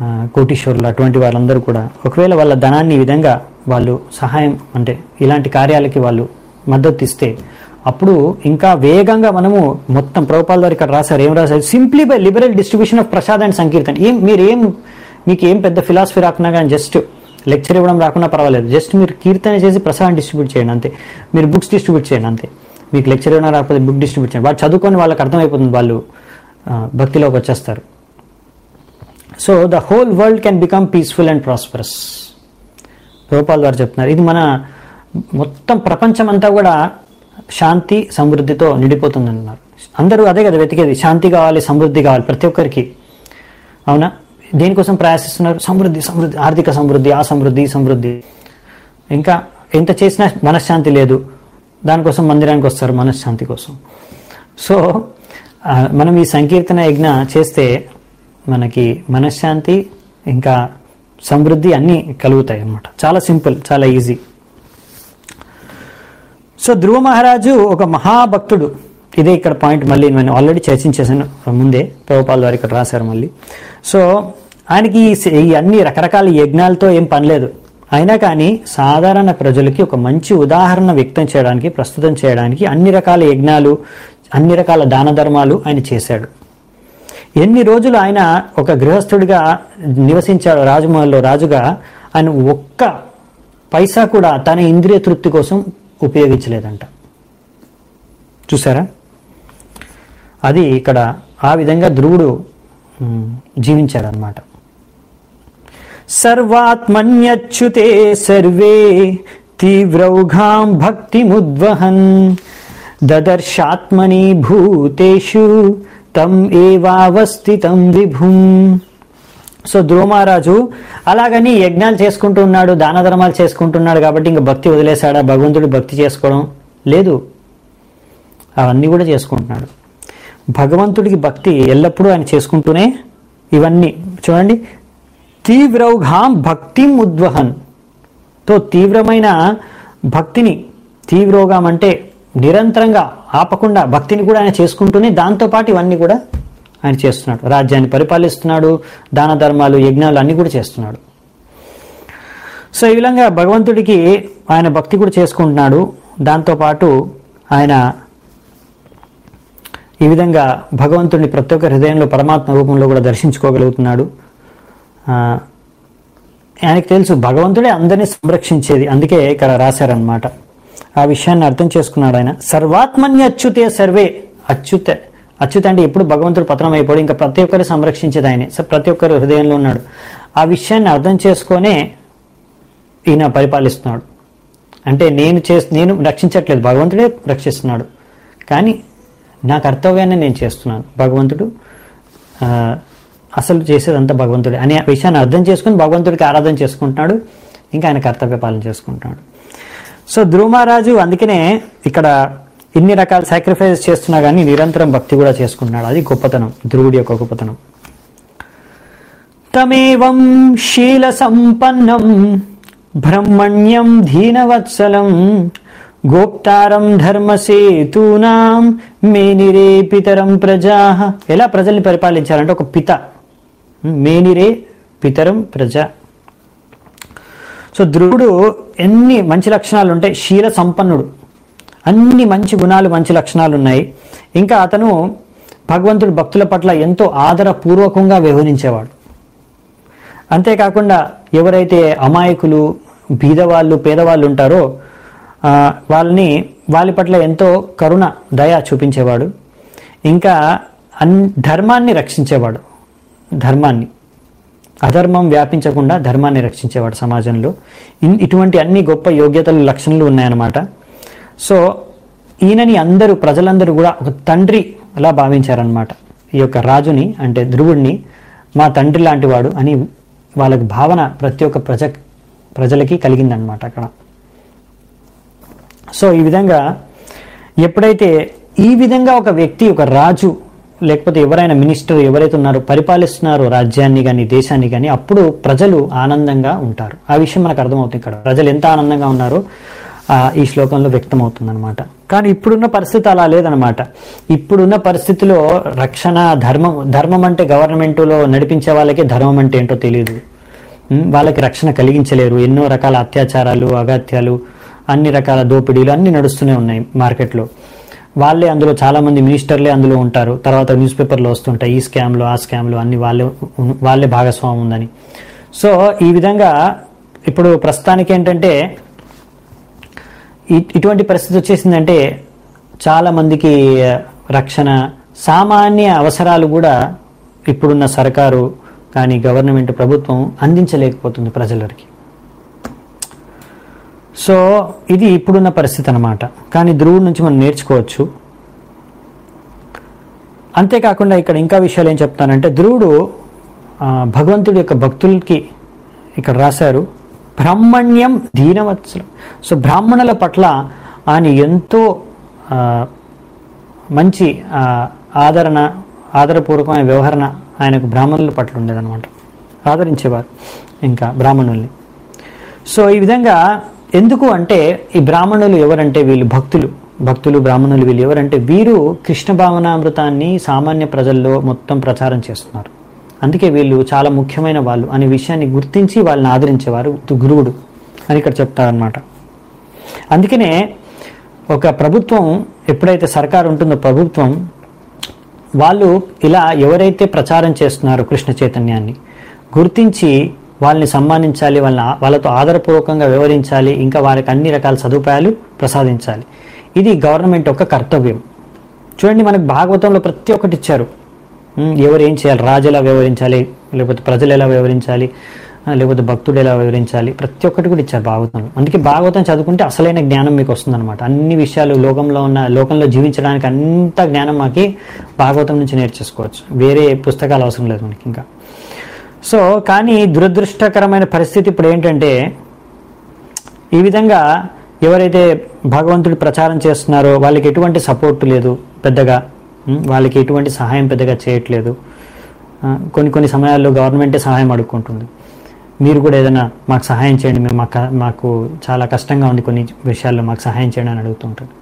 ఆ, కోటీశ్వరులు అటువంటి వాళ్ళందరూ కూడా ఒకవేళ వాళ్ళ ధనాన్ని ఈ విధంగా వాళ్ళు సహాయం అంటే ఇలాంటి కార్యాలకి వాళ్ళు మద్దతు ఇస్తే అప్పుడు ఇంకా వేగంగా మనము మొత్తం ప్రభుపాల వారు ఇక్కడ రాశారు ఏం రాశారు simply by liberal distribution of prasad and sankirtan ఏం మీరు ఏం మీకు ఏం పెద్ద ఫిలాసఫీ రాకున్నా కానీ జస్ట్ లెక్చర్ ఇవ్వడం రాకున్నా పర్వాలేదు జస్ట్ మీరు కీర్తన చేసి ప్రసాదం డిస్ట్రిబ్యూట్ చేయండి అంతే మీరు బుక్స్ డిస్ట్రిబ్యూట్ చేయండి అంతే మీకు లెక్చర్ ఇవ్వడం రాకపోతే బుక్ డిస్ట్రిబ్యూట్ చేయండి వాళ్ళు చదువుకొని వాళ్ళకి అర్థమైపోతుంది వాళ్ళు ఆ, భక్తిలోకి వచ్చేస్తారు so the whole world can become peaceful and prosperous Prabhupada వారు చెప్తున్నారు ఇది మన మొత్తం ప్రపంచం అంతా కూడా శాంతి సమృద్ధితో నిండిపోతుంది అన్నారు అందరూ అదే కదా వెతికేది శాంతి కావాలి సమృద్ధి కావాలి ప్రతి ఒక్కరికి అవునా దేనికోసం ప్రయాసిస్తున్నారు సమృద్ధి సమృద్ధి ఆర్థిక సమృద్ధి ఆ సమృద్ధి ఈ సమృద్ధి ఇంకా ఎంత చేసినా మనశ్శాంతి లేదు దానికోసం మందిరానికి వస్తారు మనశ్శాంతి కోసం సో ఆ, మనం ఈ సంకీర్తన యజ్ఞ చేస్తే మనకి మనశ్శాంతి ఇంకా సమృద్ధి అన్నీ కలుగుతాయి అన్నమాట చాలా సింపుల్ చాలా ఈజీ సో ధ్రువ మహారాజు ఒక మహాభక్తుడు ఇదే ఇక్కడ పాయింట్ మళ్ళీ నేను ఆల్రెడీ చర్చించేసాను ముందే ప్రభుపాల్ వారు ఇక్కడ రాశారు మళ్ళీ సో ఆయనకి ఈ స- ఈ అన్ని రకరకాల యజ్ఞాలతో ఏం పనిలేదు అయినా కానీ సాధారణ ప్రజలకి ఒక మంచి ఉదాహరణ వ్యక్తం చేయడానికి ప్రస్తుతం చేయడానికి అన్ని రకాల యజ్ఞాలు అన్ని రకాల దాన ధర్మాలు ఆయన చేశాడు ఎన్ని రోజులు ఆయన ఒక గృహస్థుడిగా నివసించాడు రాజమహల్లో రాజుగా ఆయన ఒక్క పైసా కూడా తన ఇంద్రియ తృప్తి కోసం ఉపయోగించలేదంట చూసారా అది ఇక్కడ ఆ విధంగా ధ్రువుడు ఉమ్, జీవించాడనమాట సర్వాత్మన్యచ్యుతే సర్వే తీవ్రౌఘాం భక్తిముద్వహన్ దదర్శాత్మని భూతేషు తం ఏవావస్థితం విభుం సో ధ్రువమహారాజు అలాగని యజ్ఞాలు చేసుకుంటూ ఉన్నాడు దాన ధర్మాలు చేసుకుంటున్నాడు కాబట్టి ఇంకా భక్తి వదిలేశాడా భగవంతుడు భక్తి చేసుకోవడం లేదు అవన్నీ కూడా చేసుకుంటున్నాడు భగవంతుడికి భక్తి ఎల్లప్పుడూ ఆయన చేసుకుంటూనే ఇవన్నీ చూడండి తీవ్రౌఘాం భక్తి ఉద్వహన్ తో తీవ్రమైన భక్తిని తీవ్రోగం అంటే నిరంతరంగా ఆపకుండా భక్తిని కూడా ఆయన చేసుకుంటూనే దాంతోపాటు ఇవన్నీ కూడా ఆయన చేస్తున్నాడు రాజ్యాన్ని పరిపాలిస్తున్నాడు దాన ధర్మాలు యజ్ఞాలు అన్ని కూడా చేస్తున్నాడు సో ఈ విధంగా భగవంతుడికి ఆయన భక్తి కూడా చేసుకుంటున్నాడు దాంతోపాటు ఆయన ఈ విధంగా భగవంతుడిని ప్రతి ఒక్క హృదయంలో పరమాత్మ రూపంలో కూడా దర్శించుకోగలుగుతున్నాడు ఆ, ఆయనకు తెలుసు భగవంతుడే అందరినీ సంరక్షించేది అందుకే ఇక్కడ రాశారనమాట ఆ విషయాన్ని అర్థం చేసుకున్నాడు ఆయన సర్వాత్మన్య అచ్యుతే సర్వే అచ్యుత అచ్యుత అంటే ఎప్పుడు భగవంతుడు పతనం అయిపోడు ఇంకా ప్రతి ఒక్కరు సంరక్షించేది ఆయనే సో ప్రతి ఒక్కరు హృదయంలో ఉన్నాడు ఆ విషయాన్ని అర్థం చేసుకొనే ఈయన పరిపాలిస్తున్నాడు అంటే నేను చే నేను రక్షించట్లేదు భగవంతుడే రక్షిస్తున్నాడు కానీ నా కర్తవ్యాన్ని నేను చేస్తున్నాను భగవంతుడు ఆ, అసలు చేసేదంతా భగవంతుడే అనే విషయాన్ని అర్థం చేసుకుని భగవంతుడికి ఆరాధన చేసుకుంటున్నాడు ఇంకా ఆయన కర్తవ్య పాలన చేసుకుంటున్నాడు సో ధ్రువమహారాజు అందుకనే ఇక్కడ ఇన్ని రకాల సాక్రిఫైస్ చేస్తున్నా కానీ నిరంతరం భక్తి కూడా చేసుకుంటున్నాడు అది గొప్పతనం ధ్రువుడి యొక్క గొప్పతనం తమేవం శీల సంపన్నం బ్రహ్మణ్యం ధీనవత్సలం గోప్తారం ధర్మసేతూనాం మేనిరే పితరం ప్రజా ఎలా ప్రజల్ని పరిపాలించాలంటే ఒక పిత మేనిరే పితరం ప్రజ సో ధ్రువుడు ఎన్ని మంచి లక్షణాలు ఉంటాయి శీల సంపన్నుడు అన్ని మంచి గుణాలు మంచి లక్షణాలు ఉన్నాయి ఇంకా అతను భగవంతుడు భక్తుల పట్ల ఎంతో ఆదరపూర్వకంగా వ్యవహరించేవాడు అంతేకాకుండా ఎవరైతే అమాయకులు బీదవాళ్ళు పేదవాళ్ళు ఉంటారో ఆ, వాళ్ళని వాళ్ళ పట్ల ఎంతో కరుణ దయ చూపించేవాడు ఇంకా అన్ ధర్మాన్ని రక్షించేవాడు ధర్మాన్ని అధర్మం వ్యాపించకుండా ధర్మాన్ని రక్షించేవాడు సమాజంలో ఇన్- ఇటువంటి అన్ని గొప్ప యోగ్యతలు లక్షణాలు ఉన్నాయన్నమాట సో ఈయనని అందరూ ప్రజలందరూ కూడా ఒక తండ్రి అలా భావించారనమాట ఈ యొక్క రాజుని అంటే ధ్రువుడిని మా తండ్రి లాంటి వాడు అని వాళ్ళకి భావన ప్రతి ఒక్క ప్రజ ప్రజలకి కలిగిందనమాట అక్కడ సో ఈ విధంగా ఎప్పుడైతే ఈ విధంగా ఒక వ్యక్తి ఒక రాజు లేకపోతే ఎవరైనా మినిస్టర్ ఎవరైతే ఉన్నారో పరిపాలిస్తున్నారో రాజ్యాన్ని కానీ దేశాన్ని కానీ అప్పుడు ప్రజలు ఆనందంగా ఉంటారు ఆ విషయం మనకు అర్థమవుతుంది ఇక్కడ ప్రజలు ఎంత ఆనందంగా ఉన్నారో ఆ, ఈ శ్లోకంలో వ్యక్తమవుతుందన్నమాట కానీ ఇప్పుడున్న పరిస్థితి అలా లేదనమాట ఇప్పుడున్న పరిస్థితిలో రక్షణ ధర్మం ధర్మం అంటే గవర్నమెంట్లో నడిపించే వాళ్ళకి ధర్మం అంటే ఏంటో తెలియదు ఉమ్, వాళ్ళకి రక్షణ కలిగించలేరు ఎన్నో రకాల అత్యాచారాలు అగత్యాలు అన్ని రకాల దోపిడీలు అన్ని నడుస్తూనే ఉన్నాయి మార్కెట్లో వాళ్ళే అందులో చాలా మంది మినిస్టర్లే అందులో ఉంటారు తర్వాత న్యూస్ పేపర్లో వస్తుంటాయి ఈ స్కామ్లు ఆ స్కామ్లు అన్ని వాళ్ళే వాళ్ళే భాగస్వామ్యం ఉందని సో ఈ విధంగా ఇప్పుడు ప్రస్తుతానికి ఏంటంటే ఇ- ఇటువంటి పరిస్థితి వచ్చేసిందంటే చాలా మందికి రక్షణ సామాన్య అవసరాలు కూడా ఇప్పుడున్న సర్కారు కానీ గవర్నమెంట్ ప్రభుత్వం అందించలేకపోతుంది ప్రజలకి సో ఇది ఇప్పుడున్న పరిస్థితి అన్నమాట కానీ ధ్రువుడి నుంచి మనం నేర్చుకోవచ్చు అంతేకాకుండా ఇక్కడ ఇంకా విషయాలు ఏం చెప్తానంటే ధ్రువుడు ఆ, భగవంతుడి యొక్క భక్తులకి ఇక్కడ రాశారు బ్రాహ్మణ్యం దీనవత్సలం సో బ్రాహ్మణుల పట్ల ఆయన ఎంతో ఆ, మంచి ఆ, ఆదరణ ఆదరపూర్వకమైన వ్యవహరణ ఆయనకు బ్రాహ్మణుల పట్ల ఉండేదన్నమాట ఆదరించేవారు ఇంకా బ్రాహ్మణుల్ని సో ఈ విధంగా ఎందుకు అంటే ఈ బ్రాహ్మణులు ఎవరంటే వీళ్ళు భక్తులు భక్తులు బ్రాహ్మణులు వీళ్ళు ఎవరంటే వీరు కృష్ణ భావనామృతాన్ని సామాన్య ప్రజల్లో మొత్తం ప్రచారం చేస్తున్నారు అందుకే వీళ్ళు చాలా ముఖ్యమైన వాళ్ళు అనే విషయాన్ని గుర్తించి వాళ్ళని ఆదరించేవారు గురువుడు అని ఇక్కడ చెప్తారనమాట అందుకనే ఒక ప్రభుత్వం ఎప్పుడైతే సర్కారు ఉంటుందో ప్రభుత్వం వాళ్ళు ఇలా ఎవరైతే ప్రచారం చేస్తున్నారో కృష్ణ చైతన్యాన్ని గుర్తించి వాళ్ళని సన్మానించాలి వాళ్ళని ఆ- వాళ్ళతో ఆదరపూర్వకంగా వ్యవహరించాలి ఇంకా వారికి అన్ని రకాల సదుపాయాలు ప్రసాదించాలి ఇది గవర్నమెంట్ యొక్క కర్తవ్యం చూడండి మనకు భాగవతంలో ప్రతి ఒక్కటి ఇచ్చారు ఉమ్, ఎవరు ఏం చేయాలి రాజు ఎలా వ్యవహరించాలి లేకపోతే ప్రజలు ఎలా వ్యవహరించాలి ఆ, లేకపోతే భక్తుడు ఎలా వ్యవహరించాలి ప్రతి ఒక్కటి కూడా ఇచ్చారు భాగవతంలో అందుకే భాగవతం చదువుకుంటే అసలైన జ్ఞానం మీకు వస్తుందన్నమాట అన్ని విషయాలు లోకంలో ఉన్న లోకంలో జీవించడానికి అంత జ్ఞానం మాకి భాగవతం నుంచి నేర్చేసుకోవచ్చు వేరే పుస్తకాలు అవసరం లేదు మనకి ఇంకా సో కానీ దురదృష్టకరమైన పరిస్థితి ఇప్పుడు ఏంటంటే ఈ విధంగా ఎవరైతే భగవంతుడి ప్రచారం చేస్తున్నారో వాళ్ళకి ఎటువంటి సపోర్ట్ లేదు పెద్దగా ఉం, వాళ్ళకి ఎటువంటి సహాయం పెద్దగా చేయట్లేదు ఆ, కొన్ని కొన్ని సమయాల్లో గవర్నమెంటే సహాయం అడుక్కుంటుంది మీరు కూడా ఏదైనా మాకు సహాయం చేయండి మేము మాకు మాకు చాలా కష్టంగా ఉంది కొన్ని విషయాల్లో మాకు సహాయం చేయండి అని అడుగుతుంటారు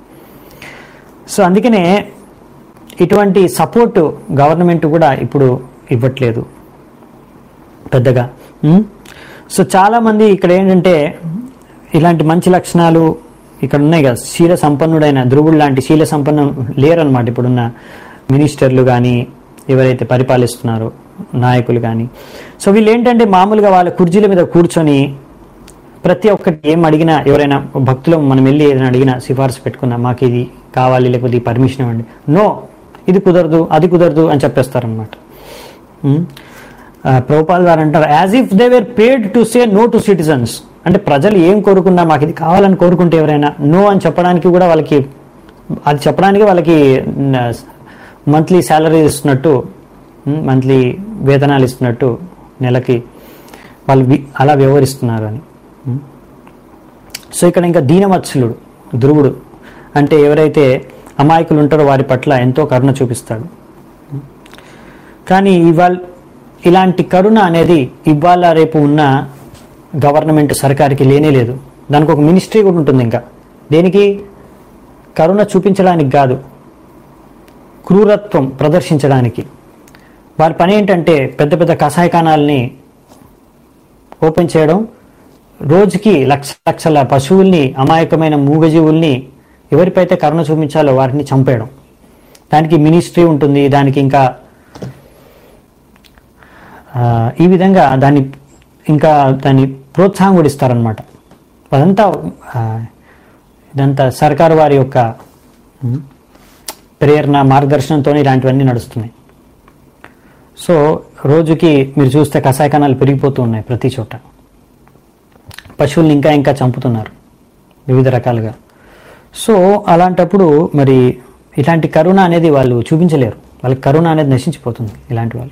సో అందుకనే ఇటువంటి సపోర్ట్ గవర్నమెంట్ కూడా ఇప్పుడు ఇవ్వట్లేదు పెద్దగా ఉం? సో చాలా మంది ఇక్కడ ఏంటంటే ఇలాంటి మంచి లక్షణాలు ఇక్కడ ఉన్నాయి కదా శీల సంపన్నుడైన ధ్రువుడు లాంటి శీల సంపన్నం లేరనమాట ఇప్పుడున్న మినిస్టర్లు కానీ ఎవరైతే పరిపాలిస్తున్నారో నాయకులు కానీ సో వీళ్ళు ఏంటంటే మామూలుగా వాళ్ళ కుర్చీల మీద కూర్చొని ప్రతి ఒక్కటి ఏం అడిగినా ఎవరైనా భక్తులు మనం వెళ్ళి ఏదైనా అడిగినా సిఫార్సు పెట్టుకున్నా మాకు ఇది కావాలి లేకపోతే ఈ పర్మిషన్ ఇవ్వండి నో ఇది కుదరదు అది కుదరదు అని చెప్పేస్తారనమాట ప్రభుపాల్ గారు అంటారు as if they were paid to say no to citizens అంటే ప్రజలు ఏం కోరుకున్నా మాకు ఇది కావాలని కోరుకుంటే ఎవరైనా నో అని చెప్పడానికి కూడా వాళ్ళకి అది చెప్పడానికి వాళ్ళకి మంత్లీ శాలరీ ఇస్తున్నట్టు మంత్లీ వేతనాలు ఇస్తున్నట్టు నెలకి వాళ్ళు వి- అలా వ్యవహరిస్తున్నారు అని ఉం. సో ఇక్కడ ఇంకా దీనవత్సలుడు ధ్రువుడు అంటే ఎవరైతే అమాయకులు ఉంటారో వారి పట్ల ఎంతో కరుణ చూపిస్తాడు కానీ ఇవాళ ఇలాంటి కరుణ అనేది ఇవాళ రేపు ఉన్న గవర్నమెంట్ సర్కార్కి లేనే లేదు దానికి ఒక మినిస్ట్రీ కూడా ఉంటుంది ఇంకా దేనికి కరుణ చూపించడానికి కాదు క్రూరత్వం ప్రదర్శించడానికి వారి పని ఏంటంటే పెద్ద పెద్ద కషాయకానాల్ని ఓపెన్ చేయడం రోజుకి లక్ష లక్షల పశువుల్ని అమాయకమైన మూగజీవుల్ని ఎవరిపైతే కరుణ చూపించాలో వారిని చంపేయడం దానికి మినిస్ట్రీ ఉంటుంది దానికి ఇంకా ఆ, ఈ విధంగా దాన్ని ఇంకా దాన్ని ప్రోత్సాహం కూడా ఇస్తారనమాట అదంతా ఆ, ఇదంతా సర్కారు వారి యొక్క ఉమ్, ప్రేరణ మార్గదర్శనంతో ఇలాంటివన్నీ నడుస్తున్నాయి సో రోజుకి మీరు చూస్తే కషాయ కణాలు పెరిగిపోతూ ఉన్నాయి ప్రతి చోట పశువుల్ని ఇంకా ఇంకా చంపుతున్నారు వివిధ రకాలుగా సో అలాంటప్పుడు మరి ఇలాంటి కరుణ అనేది వాళ్ళు చూపించలేరు వాళ్ళకి కరుణ అనేది నశించిపోతుంది ఇలాంటి వాళ్ళు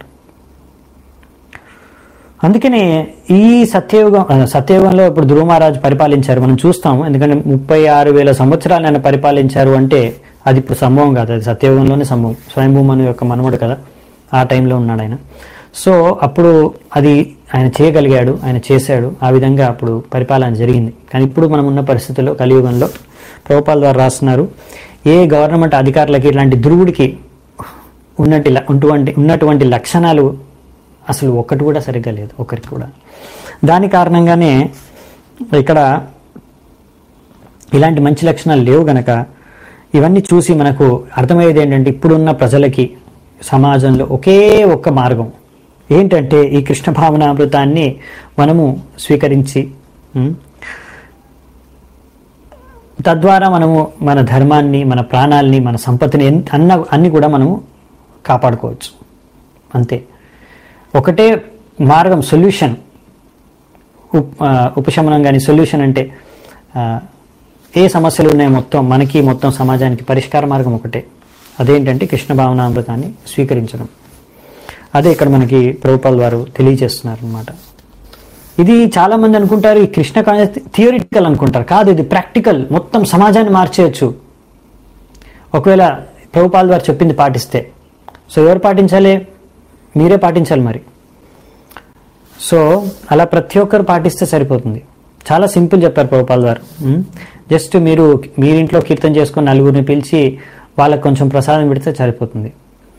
అందుకనే ఈ సత్యయుగం ఆ, సత్యయుగంలో ఇప్పుడు ధ్రువ మహారాజు పరిపాలించారు మనం చూస్తాము ఎందుకంటే ముప్పై ఆరు వేల సంవత్సరాలు ఆయన పరిపాలించారు అంటే అది ఇప్పుడు సంభవం కాదు అది సత్యయుగంలోనే సంభవం స్వయంభూమను యొక్క మనవడు కదా ఆ టైంలో ఉన్నాడు ఆయన సో అప్పుడు అది ఆయన చేయగలిగాడు ఆయన చేశాడు ఆ విధంగా అప్పుడు పరిపాలన జరిగింది కానీ ఇప్పుడు మనం ఉన్న పరిస్థితుల్లో కలియుగంలో ప్రభుపాల ద్వారా రాస్తున్నారు ఏ గవర్నమెంట్ అధికారులకి ఇలాంటి దురుగుడికి ఉన్నటి ఉన్నటువంటి ఉన్నటువంటి లక్షణాలు అసలు ఒక్కటి కూడా సరిగ్గా లేదు ఒకరికి కూడా దాని కారణంగానే ఇక్కడ ఇలాంటి మంచి లక్షణాలు లేవు గనక ఇవన్నీ చూసి మనకు అర్థమయ్యేది ఏంటంటే ఇప్పుడున్న ప్రజలకి సమాజంలో ఒకే ఒక్క మార్గం ఏంటంటే ఈ కృష్ణ భావనామృతాన్ని మనము స్వీకరించి ఉం, తద్వారా మనము మన ధర్మాన్ని మన ప్రాణాల్ని మన సంపత్తిని ఎన్- అన్న అన్ని కూడా మనము కాపాడుకోవచ్చు అంతే ఒకటే మార్గం సొల్యూషన్ ఉప్ ఆ, ఉపశమనం కానీ సొల్యూషన్ అంటే ఆ, ఏ సమస్యలు ఉన్నాయి మొత్తం మనకి మొత్తం సమాజానికి పరిష్కార మార్గం ఒకటే అదేంటంటే కృష్ణ భావనామృతాన్ని స్వీకరించడం అదే ఇక్కడ మనకి ప్రభుపాల్ వారు తెలియజేస్తున్నారు అనమాట ఇది చాలా మంది అనుకుంటారు ఈ కృష్ణ థియోరిటికల్ అనుకుంటారు కాదు ఇది ప్రాక్టికల్ మొత్తం సమాజాన్ని మార్చేయచ్చు ఒకవేళ ప్రభుపాల్ వారు చెప్పింది పాటిస్తే సో ఎవరు పాటించాలి మీరే పాటించాలి మరి సో అలా ప్రతి ఒక్కరు పాటిస్తే సరిపోతుంది చాలా సింపుల్ చెప్పారు ప్రభుపాల్ గారు ఉమ్, జస్ట్ మీరు మీరింట్లో కీర్తన చేసుకొని నలుగురిని పిలిచి వాళ్ళకి కొంచెం ప్రసాదం పెడితే సరిపోతుంది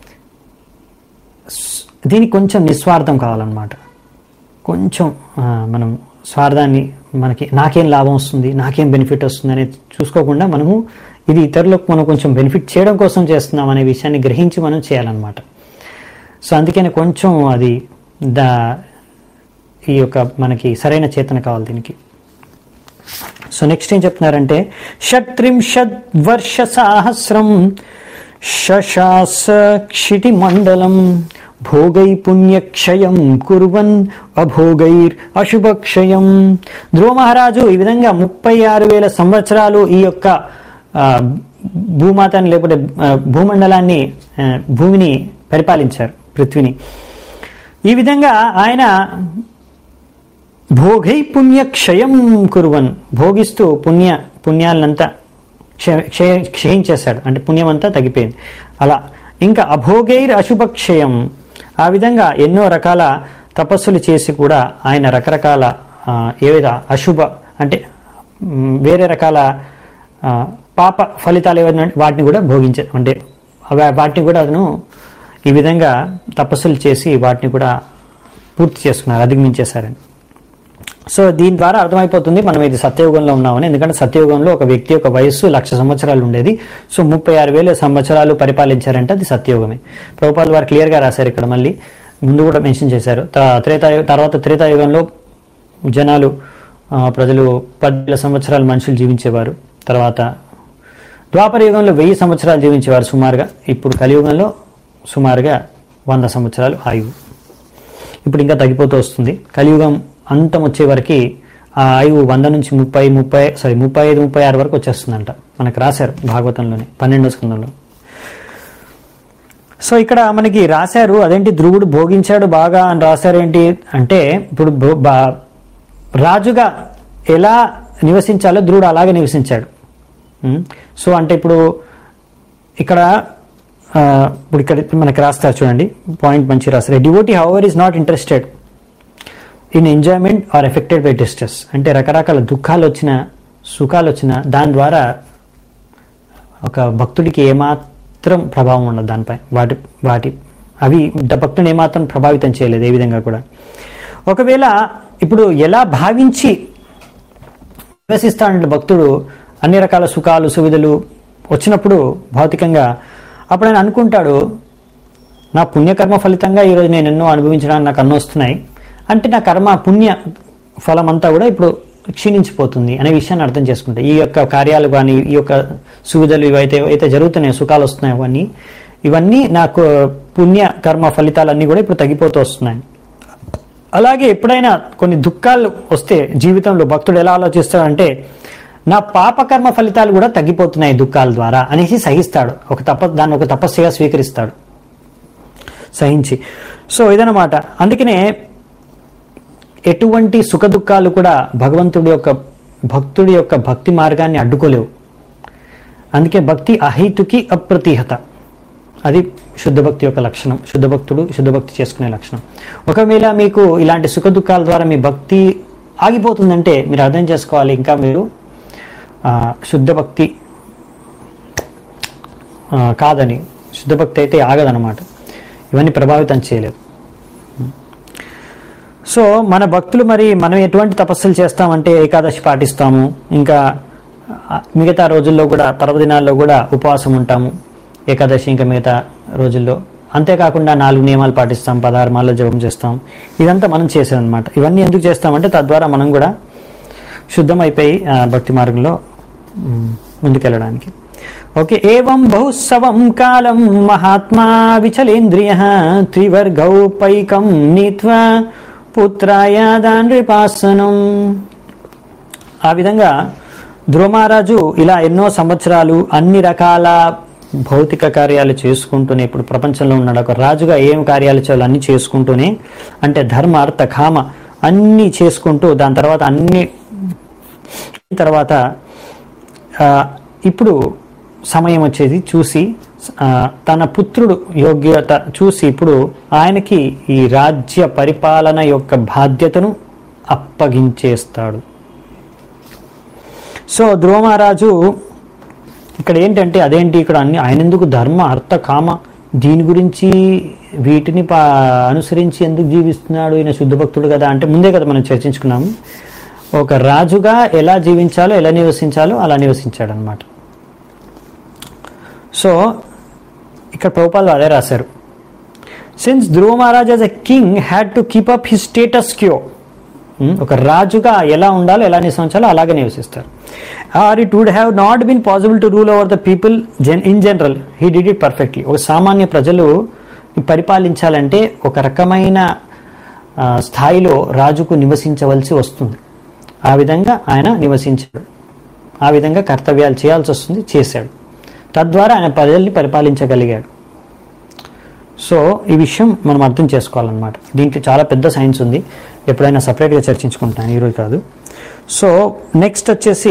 స్- దీనికి కొంచెం నిస్వార్థం కావాలన్నమాట కొంచెం ఆ, మనం స్వార్థాన్ని మనకి నాకేం లాభం వస్తుంది నాకేం బెనిఫిట్ వస్తుంది అనేది చూసుకోకుండా మనము ఇది ఇతరులకు మనం కొంచెం బెనిఫిట్ చేయడం కోసం చేస్తున్నాం అనే విషయాన్ని గ్రహించి మనం చేయాలన్నమాట సో అందుకని కొంచెం అది దా ఈ యొక్క మనకి సరైన చేతన కావాలి దీనికి సో నెక్స్ట్ ఏం చెప్తున్నారంటే షట్త్రింశద్ వర్ష సాహస్రం శశాస క్షిటి మండలం భోగై పుణ్యక్షయం కుర్వన్ అభోగైర్ అశుభక్షయం ధ్రువ మహారాజు ఈ విధంగా ముప్పై ఆరు వేల సంవత్సరాలు ఈ యొక్క ఆ, భూమాతని లేకపోతే ఆ, భూమండలాన్ని ఆ, భూమిని పరిపాలించారు పృథ్వీని ఈ విధంగా ఆయన భోగై పుణ్య క్షయం కురువన్ భోగిస్తూ పుణ్య పుణ్యాలంతా క్షయ క్షయ క్షయించేశాడు అంటే పుణ్యం అంతా తగ్గిపోయింది అలా ఇంకా అభోగైర్ అశుభక్షయం ఆ విధంగా ఎన్నో రకాల తపస్సులు చేసి కూడా ఆయన రకరకాల ఆ, ఏవైతే అశుభ అంటే మ్, వేరే రకాల ఆ, పాప ఫలితాలు ఏవైనా ఉంటే వాటిని కూడా భోగించే అంటే అవ- వాటిని కూడా అతను ఈ విధంగా తపస్సులు చేసి వాటిని కూడా పూర్తి చేసుకున్నారు అధిగమించేశారని సో దీని ద్వారా అర్థమైపోతుంది మనం ఇది సత్యయుగంలో ఉన్నామని ఎందుకంటే సత్యయుగంలో ఒక వ్యక్తి యొక్క వయస్సు లక్ష సంవత్సరాలు ఉండేది సో ముప్పై ఆరు వేల సంవత్సరాలు పరిపాలించారంటే అది సత్యయుగమే ప్రభుపాల్ వారు క్లియర్గా రాశారు ఇక్కడ మళ్ళీ ముందు కూడా మెన్షన్ చేశారు త- త్రేతాయు తర్వాత త్రేతాయుగంలో జనాలు ఆ, ప్రజలు పదివేల సంవత్సరాలు మనుషులు జీవించేవారు తర్వాత ద్వాపర యుగంలో వెయ్యి సంవత్సరాలు జీవించేవారు సుమారుగా ఇప్పుడు కలియుగంలో సుమారుగా వంద సంవత్సరాలు ఆయువు ఇప్పుడు ఇంకా తగ్గిపోతూ వస్తుంది కలియుగం అంతం వచ్చే వరకు ఆ ఆయువు వంద నుంచి ముప్పై ముప్పై సారీ ముప్పై ఐదు ముప్పై ఆరు వరకు వచ్చేస్తుందంట మనకు రాశారు భాగవతంలోనే పన్నెండో స్కందంలో సో ఇక్కడ మనకి రాశారు అదేంటి ధ్రువుడు భోగించాడు బాగా అని రాశారు ఏంటి అంటే ఇప్పుడు భో- బా- రాజుగా ఎలా నివసించాలో ధ్రువుడు అలాగే నివసించాడు ఉం? సో అంటే ఇప్పుడు ఇక్కడ ఆ, ఇప్పుడు ఇక్కడ మనకి రాస్తారు చూడండి పాయింట్ మంచి రాస్తారు devotee however is not interested in enjoyment or affected by distress అంటే రకరకాల దుఃఖాలు వచ్చిన సుఖాలు వచ్చిన దాని ద్వారా ఒక భక్తుడికి ఏమాత్రం ప్రభావం ఉండదు దానిపై వాటి వాటి అవి ద- భక్తుని ఏమాత్రం ప్రభావితం చేయలేదు ఏ విధంగా కూడా ఒకవేళ ఇప్పుడు ఎలా భావించి నివసిస్తాడంటే భక్తుడు అన్ని రకాల సుఖాలు సువిధలు వచ్చినప్పుడు భౌతికంగా అప్పుడు ఆయన అనుకుంటాడు నా పుణ్యకర్మ ఫలితంగా ఈరోజు నేను ఎన్నో అనుభవించడానికి నాకు అన్నో వస్తున్నాయి అంటే నా కర్మ పుణ్య ఫలం అంతా కూడా ఇప్పుడు క్షీణించిపోతుంది అనే విషయాన్ని అర్థం చేసుకుంటా ఈ యొక్క కార్యాలు కానీ ఈ యొక్క సువిధలు ఇవైతే ఏవైతే జరుగుతున్నాయో సుఖాలు వస్తున్నాయో అవన్నీ ఇవన్నీ నాకు పుణ్య కర్మ ఫలితాలన్నీ కూడా ఇప్పుడు తగ్గిపోతూ వస్తున్నాయి అలాగే ఎప్పుడైనా కొన్ని దుఃఖాలు వస్తే జీవితంలో భక్తుడు ఎలా ఆలోచిస్తాడంటే నా పాపకర్మ ఫలితాలు కూడా తగ్గిపోతున్నాయి దుఃఖాల ద్వారా అనేసి సహిస్తాడు ఒక తప దాన్ని ఒక తపస్సుగా స్వీకరిస్తాడు సహించి సో ఇదనమాట అందుకనే ఎటువంటి సుఖ దుఃఖాలు కూడా భగవంతుడి యొక్క భక్తుడి యొక్క భక్తి మార్గాన్ని అడ్డుకోలేవు అందుకే భక్తి అహైతుకి అప్రతిహత అది శుద్ధ భక్తి యొక్క లక్షణం శుద్ధ భక్తుడు శుద్ధ భక్తి చేసుకునే లక్షణం ఒకవేళ మీకు ఇలాంటి సుఖ దుఃఖాల ద్వారా మీ భక్తి ఆగిపోతుందంటే మీరు అర్థం చేసుకోవాలి ఇంకా మీరు ఆ, శుద్ధ భక్తి ఆ, కాదని శుద్ధ భక్తి అయితే ఆగదనమాట ఇవన్నీ ప్రభావితం చేయలేదు సో మన భక్తులు మరి మనం ఎటువంటి తపస్సులు చేస్తామంటే ఏకాదశి పాటిస్తాము ఇంకా ఆ, మిగతా రోజుల్లో కూడా పర్వదినాల్లో కూడా ఉపవాసం ఉంటాము ఏకాదశి ఇంకా మిగతా రోజుల్లో అంతేకాకుండా నాలుగు నియమాలు పాటిస్తాం పదహారు మాల జపం చేస్తాం ఇదంతా మనం చేసేది అనమాట ఇవన్నీ ఎందుకు చేస్తామంటే తద్వారా మనం కూడా శుద్ధమైపోయి ఆ, భక్తి మార్గంలో మ్, ముందుకెళ్ళడానికి ఓకే ఏవం బహుత్సవం కాలం మహాత్మా విచలేంద్రియ త్రివర్గౌ పైకం నీత్వా పుత్రాయ దాండ్రిపాసనం ఆ విధంగా ధ్రువమహారాజు ఇలా ఎన్నో సంవత్సరాలు అన్ని రకాల భౌతిక కార్యాలు చేసుకుంటూనే ఇప్పుడు ప్రపంచంలో ఉన్నాడు ఒక రాజుగా ఏం కార్యాలు చేయాలో అన్ని చేసుకుంటూనే అంటే ధర్మ అర్థ కామ అన్ని చేసుకుంటూ దాని తర్వాత అన్ని తర్వాత ఆ, ఇప్పుడు సమయం వచ్చేది చూసి ఆ, తన పుత్రుడు యోగ్యత చూసి ఇప్పుడు ఆయనకి ఈ రాజ్య పరిపాలన యొక్క బాధ్యతను అప్పగించేస్తాడు సో ధ్రువమహారాజు ఇక్కడ ఏంటంటే అదేంటి ఇక్కడ అన్ని ఆయన ఎందుకు ధర్మ అర్థ కామ దీని గురించి వీటిని పా అనుసరించి ఎందుకు జీవిస్తున్నాడు ఈయన శుద్ధ భక్తుడు కదా అంటే ముందే కదా మనం చర్చించుకున్నాము ఒక రాజుగా ఎలా జీవించాలో ఎలా నివసించాలో అలా నివసించాడు అనమాట సో ఇక్కడ ప్రభుపాలు అదే రాశారు since Dhruva Maharaj as a king had to keep up his status quo ఒక రాజుగా ఎలా ఉండాలో ఎలా నివసించాలో అలాగే నివసిస్తారు or it would have not been possible to rule over the people జెన్ in general he did it perfectly ఒక సామాన్య ప్రజలు పరిపాలించాలంటే ఒక రకమైన ఆ, స్థాయిలో రాజుకు నివసించవలసి వస్తుంది ఆ విధంగా ఆయన నివసించాడు ఆ విధంగా కర్తవ్యాలు చేయాల్సి వస్తుంది చేశాడు తద్వారా ఆయన ప్రజల్ని పరిపాలించగలిగాడు సో ఈ విషయం మనం అర్థం చేసుకోవాలన్నమాట దీంట్లో చాలా పెద్ద సైన్స్ ఉంది ఎప్పుడైనా సపరేట్గా చర్చించుకుంటాను ఈరోజు కాదు సో నెక్స్ట్ వచ్చేసి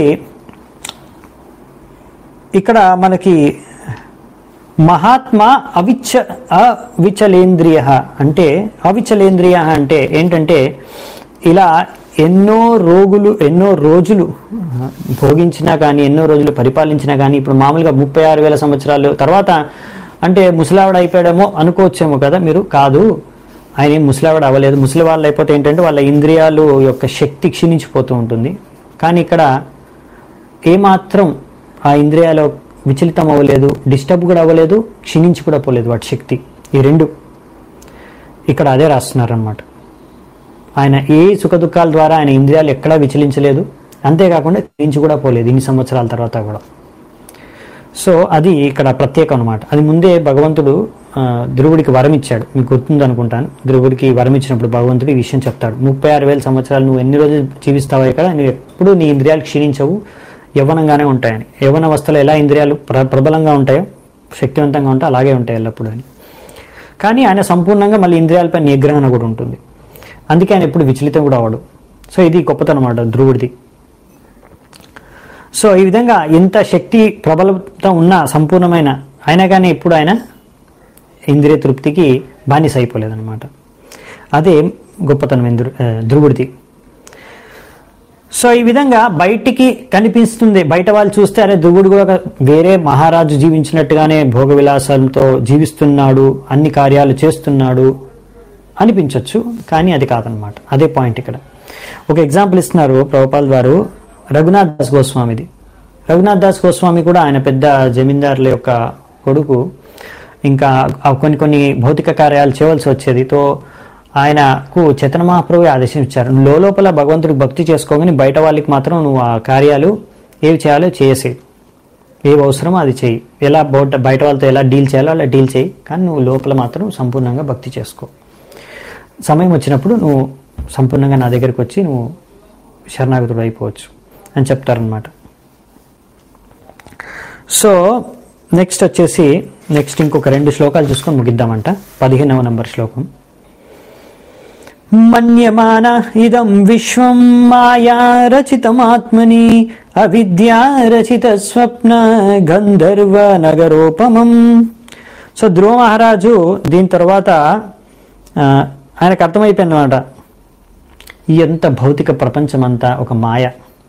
ఇక్కడ మనకి మహాత్మా అవిచ్చ అవిచలేంద్రియ అంటే అవిచలేంద్రియ అంటే ఏంటంటే ఇలా ఎన్నో రోగులు ఎన్నో రోజులు భోగించినా కానీ ఎన్నో రోజులు పరిపాలించినా కానీ ఇప్పుడు మామూలుగా ముప్పై ఆరు వేల సంవత్సరాలు తర్వాత అంటే ముసలావిడ అయిపోయాడేమో అనుకోవచ్చేమో కదా మీరు కాదు ఆయన ఏం ముసలావిడ అవ్వలేదు ముసలి వాళ్ళు అయిపోతే ఏంటంటే వాళ్ళ ఇంద్రియాలు యొక్క శక్తి క్షీణించిపోతూ ఉంటుంది కానీ ఇక్కడ ఏమాత్రం ఆ ఇంద్రియాలు విచలితం అవ్వలేదు డిస్టర్బ్ కూడా అవ్వలేదు క్షీణించి కూడా పోలేదు వాటి శక్తి ఈ రెండు ఇక్కడ అదే రాస్తున్నారనమాట ఆయన ఏ సుఖ దుఃఖాల ద్వారా ఆయన ఇంద్రియాలు ఎక్కడా విచలించలేదు అంతేకాకుండా క్షీణించి కూడా పోలేదు ఇన్ని సంవత్సరాల తర్వాత కూడా సో అది ఇక్కడ ప్రత్యేకం అనమాట అది ముందే భగవంతుడు ఆ, ధ్రువుడికి వరం ఇచ్చాడు మీకు గుర్తుంది అనుకుంటాను ధ్రువుడికి వరం ఇచ్చినప్పుడు భగవంతుడు ఈ విషయం చెప్తాడు ముప్పై ఆరు వేల సంవత్సరాలు నువ్వు ఎన్ని రోజులు జీవిస్తావో ఇక్కడ నువ్వు ఎప్పుడు నీ ఇంద్రియాలు క్షీణించవు యవ్వనంగానే ఉంటాయని యవ్వన అవస్థలో ఎలా ఇంద్రియాలు ప్ర ప్రబలంగా ఉంటాయో శక్తివంతంగా ఉంటాయో అలాగే ఉంటాయి ఎల్లప్పుడూ అని కానీ ఆయన సంపూర్ణంగా మళ్ళీ ఇంద్రియాలపై నిగ్రహణ కూడా ఉంటుంది అందుకే ఆయన ఎప్పుడు విచలితం కూడా అవడు సో ఇది గొప్పతనం అన్నమాట ధ్రువుడిది సో ఈ విధంగా ఇంత శక్తి ప్రబలత ఉన్న సంపూర్ణమైన అయినా కానీ ఇప్పుడు ఆయన ఇంద్రియ తృప్తికి బానిస అయిపోలేదన్నమాట అదే గొప్పతనం ఇంద్రు ఆ, ధ్రువుడిది సో ఈ విధంగా బయటికి కనిపిస్తుంది బయట వాళ్ళు చూస్తే అరే ధ్రువుడు కూడా ఒక వేరే మహారాజు జీవించినట్టుగానే భోగ విలాసాలతో జీవిస్తున్నాడు అన్ని కార్యాలు చేస్తున్నాడు అనిపించవచ్చు కానీ అది కాదనమాట అదే పాయింట్ ఇక్కడ ఒక ఎగ్జాంపుల్ ఇస్తున్నారు ప్రభుపాల్ వారు రఘునాథ్ దాస్ గోస్వామిది రఘునాథ్ దాస్ గోస్వామి కూడా ఆయన పెద్ద జమీందారుల యొక్క కొడుకు ఇంకా ఆ కొన్ని కొన్ని భౌతిక కార్యాలు చేయవలసి వచ్చేది తో ఆయనకు చైతన్య మహాప్రభు ఆదేశం ఇచ్చారు నువ్వు లోపల భగవంతుడికి భక్తి చేసుకోగానే బయట వాళ్ళకి మాత్రం నువ్వు ఆ కార్యాలు ఏవి చేయాలో చేసే ఏవి అవసరమో అది చేయి ఎలా బోట బయట వాళ్ళతో ఎలా డీల్ చేయాలో అలా డీల్ చేయి కానీ నువ్వు లోపల మాత్రం సంపూర్ణంగా భక్తి చేసుకో సమయం వచ్చినప్పుడు నువ్వు సంపూర్ణంగా నా దగ్గరికి వచ్చి నువ్వు శరణాగతుడు అయిపోవచ్చు అని చెప్తారనమాట సో నెక్స్ట్ వచ్చేసి నెక్స్ట్ ఇంకొక రెండు శ్లోకాలు చూసుకొని ముగిద్దామంట పదిహేనవ నంబర్ శ్లోకం మన్యమాన ఇదం విశ్వం మాయా రచితమాత్మని అవిద్యా రచిత స్వప్న గంధర్వ నగరోపమం సో ధ్రువ మహారాజు దీని తర్వాత ఆ, ఆయనకు అర్థమైపోయింది అనమాట ఎంత భౌతిక ప్రపంచం అంతా ఒక మాయ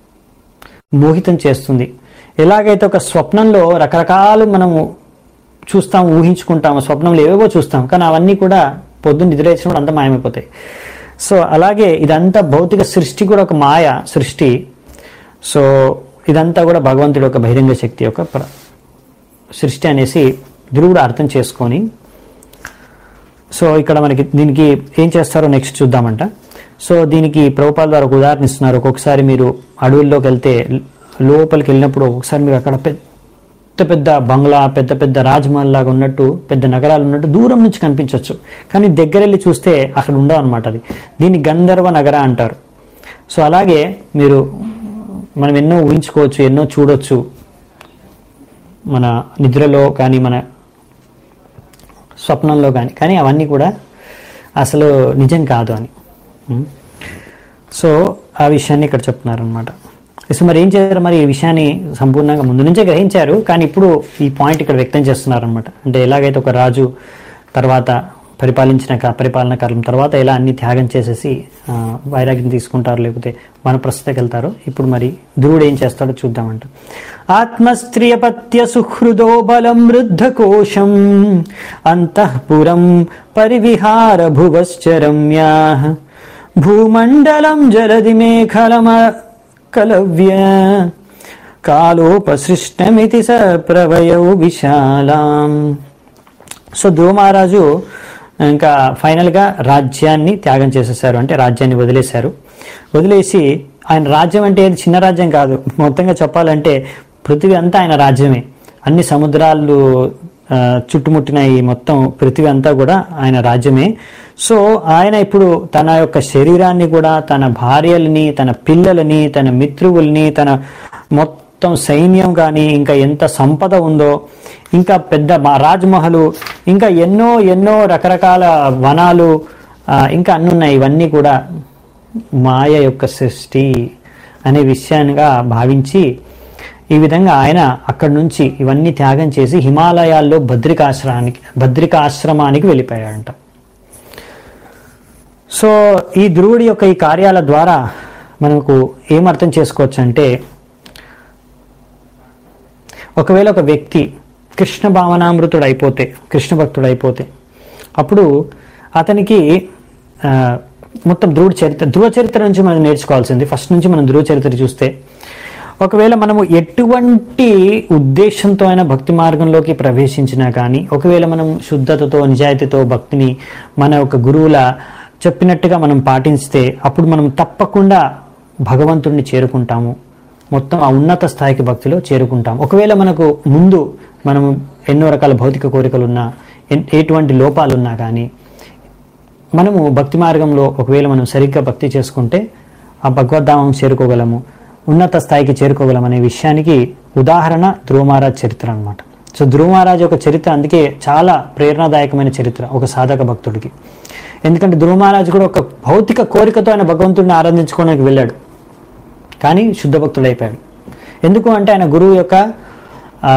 మోహితం చేస్తుంది ఎలాగైతే ఒక స్వప్నంలో రకరకాలు మనము చూస్తాం ఊహించుకుంటాము స్వప్నంలో ఏవేవో చూస్తాం కానీ అవన్నీ కూడా పొద్దున్న నిద్రేసినప్పుడు అంతా మాయమైపోతాయి సో అలాగే ఇదంతా భౌతిక సృష్టి కూడా ఒక మాయ సృష్టి సో ఇదంతా కూడా భగవంతుడి యొక్క బహిరంగ శక్తి యొక్క ప్ర- సృష్టి అనేసి ధ్రువుడు అర్థం చేసుకొని సో ఇక్కడ మనకి దీనికి ఏం చేస్తారో నెక్స్ట్ చూద్దామంట సో దీనికి ప్రభుపాల ద్వారా ఒక ఉదాహరణ ఇస్తున్నారు ఒక్కొక్కసారి మీరు అడవుల్లోకి వెళ్తే లోపలికి వెళ్ళినప్పుడు ఒక్కొక్కసారి మీరు అక్కడ పెద్ద పెద్ద బంగ్లా పెద్ద పెద్ద రాజ్మహల్ లాగా ఉన్నట్టు పెద్ద నగరాలు ఉన్నట్టు దూరం నుంచి కనిపించవచ్చు కానీ దగ్గర వెళ్ళి చూస్తే అక్కడ ఉండవు అనమాట అది దీన్ని గంధర్వ నగర అంటారు సో అలాగే మీరు మనం ఎన్నో ఊహించుకోవచ్చు ఎన్నో చూడొచ్చు మన నిద్రలో కానీ మన స్వప్నంలో కానీ కానీ అవన్నీ కూడా అసలు నిజం కాదు అని ఉం. సో ఆ విషయాన్ని ఇక్కడ చెప్తున్నారు అనమాట సో మరి ఏం చేశారు మరి ఈ విషయాన్ని సంపూర్ణంగా ముందు నుంచే గ్రహించారు కానీ ఇప్పుడు ఈ పాయింట్ ఇక్కడ వ్యక్తం చేస్తున్నారు అనమాట అంటే ఎలాగైతే ఒక రాజు తర్వాత పరిపాలించిన క- పరిపాలన కాలం తర్వాత ఎలా అన్ని త్యాగం చేసేసి ఆ, వైరాగ్యం తీసుకుంటారు లేకపోతే మన ప్రస్తుతకి వెళ్తారో ఇప్పుడు మరి ధ్రువుడు ఏం చేస్తాడో చూద్దామంట ఆత్మస్త్రియపత్య సుహృదో బలం వృద్ధకోశం అంతఃపురం పరివిహార భువశ్చరమ్యా భూమండలం జలది మేఖలమ కలవ్య కాలోపసృష్టమితి స ప్రవయౌ విశాలాం సో ధ్రువ మహారాజు ఇంకా ఫైనల్గా రాజ్యాన్ని త్యాగం చేసేసారు అంటే రాజ్యాన్ని వదిలేశారు వదిలేసి ఆయన రాజ్యం అంటే ఏది చిన్న రాజ్యం కాదు మొత్తంగా చెప్పాలంటే పృథివీ అంతా ఆయన రాజ్యమే అన్ని సముద్రాలు ఆ, చుట్టుముట్టిన ఈ మొత్తం పృథివీ అంతా కూడా ఆయన రాజ్యమే సో ఆయన ఇప్పుడు తన యొక్క శరీరాన్ని కూడా తన భార్యలని తన పిల్లలని తన మిత్రువుల్ని తన మొత్తం సైన్యం కానీ ఇంకా ఎంత సంపద ఉందో ఇంకా పెద్ద మా రాజ్మహలు ఇంకా ఎన్నో ఎన్నో రకరకాల వనాలు ఆ, ఇంకా అన్ని ఉన్నాయి ఇవన్నీ కూడా మాయ యొక్క సృష్టి అనే విషయాన్నిగా భావించి ఈ విధంగా ఆయన అక్కడి నుంచి ఇవన్నీ త్యాగం చేసి హిమాలయాల్లో భద్రికాశ్రమానికి భద్రికాశ్రమానికి వెళ్ళిపోయాడంట సో ఈ ధ్రువుడి యొక్క ఈ కార్యాల ద్వారా మనకు ఏం అర్థం చేసుకోవచ్చు అంటే ఒకవేళ ఒక వ్యక్తి కృష్ణ భావనామృతుడు అయిపోతే కృష్ణ భక్తుడు అయిపోతే అప్పుడు అతనికి ఆ, మొత్తం ధ్రువుడి చరిత్ర ధ్రువ చరిత్ర నుంచి మనం నేర్చుకోవాల్సింది ఫస్ట్ నుంచి మనం ధ్రువ చరిత్ర చూస్తే ఒకవేళ మనము ఎటువంటి ఉద్దేశంతో అయినా భక్తి మార్గంలోకి ప్రవేశించినా కానీ ఒకవేళ మనం శుద్ధతతో నిజాయితీతో భక్తిని మన యొక్క గురువుల చెప్పినట్టుగా మనం పాటిస్తే అప్పుడు మనం తప్పకుండా భగవంతుడిని చేరుకుంటాము మొత్తం ఆ ఉన్నత స్థాయికి భక్తిలో చేరుకుంటాం ఒకవేళ మనకు ముందు మనం ఎన్నో రకాల భౌతిక కోరికలున్నా ఎన్- ఎటువంటి లోపాలున్నా కానీ మనము భక్తి మార్గంలో ఒకవేళ మనం సరిగ్గా భక్తి చేసుకుంటే ఆ భగవద్ధామం చేరుకోగలము ఉన్నత స్థాయికి చేరుకోగలం అనే విషయానికి ఉదాహరణ ధ్రువమహారాజ్ చరిత్ర అన్నమాట సో ధ్రువమహారాజ్ యొక్క చరిత్ర అందుకే చాలా ప్రేరణాదాయకమైన చరిత్ర ఒక సాధక భక్తుడికి ఎందుకంటే ధ్రువమహారాజ్ కూడా ఒక భౌతిక కోరికతో ఆయన భగవంతుడిని ఆరాధించుకోవడానికి వెళ్ళాడు కానీ శుద్ధ భక్తుడైపోయాడు ఎందుకు అంటే ఆయన గురువు యొక్క ఆ,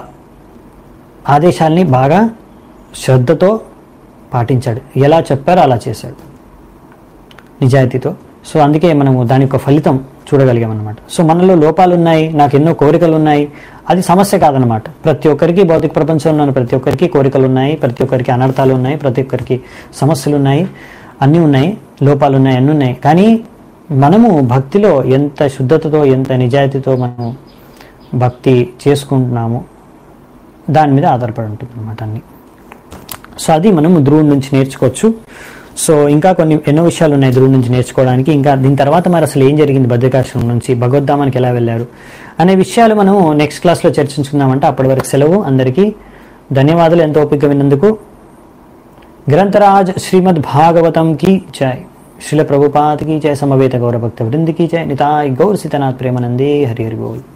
ఆదేశాల్ని బాగా శ్రద్ధతో పాటించాడు ఎలా చెప్పారో అలా చేశాడు నిజాయితీతో సో అందుకే మనము దాని యొక్క ఫలితం చూడగలిగాం అనమాట సో మనలో లోపాలు ఉన్నాయి నాకు ఎన్నో కోరికలు ఉన్నాయి అది సమస్య కాదనమాట ప్రతి ఒక్కరికి భౌతిక ప్రపంచంలో ఉన్న ప్రతి ఒక్కరికి కోరికలు ఉన్నాయి ప్రతి ఒక్కరికి అనర్థాలు ఉన్నాయి ప్రతి ఒక్కరికి సమస్యలు ఉన్నాయి అన్నీ ఉన్నాయి లోపాలు ఉన్నాయి అన్నీ ఉన్నాయి కానీ మనము భక్తిలో ఎంత శుద్ధతతో ఎంత నిజాయితీతో మనము భక్తి చేసుకుంటున్నాము దాని మీద ఆధారపడి ఉంటుంది అనమాట అన్ని సో అది మనం ధ్రువుడి నుంచి నేర్చుకోవచ్చు సో ఇంకా కొన్ని ఎన్నో విషయాలు ఉన్నాయి ధ్రువుడి నుంచి నేర్చుకోవడానికి ఇంకా దీని తర్వాత మరి అసలు ఏం జరిగింది భద్రకాశ్రమం నుంచి భగవద్ధామానికి ఎలా వెళ్ళారు అనే విషయాలు మనం నెక్స్ట్ క్లాస్లో చర్చించుకుందామంటే అప్పటి వరకు సెలవు అందరికీ ధన్యవాదాలు ఎంతో ఓపిక విన్నందుకు గ్రంథరాజ్ శ్రీమద్ భాగవతం की जय श्रील प्रभुपाद की जय समवेत गौर भक्त वृंद की जय निताय गौर सीतानाथ प्रेमानंदे हरि हरि बोल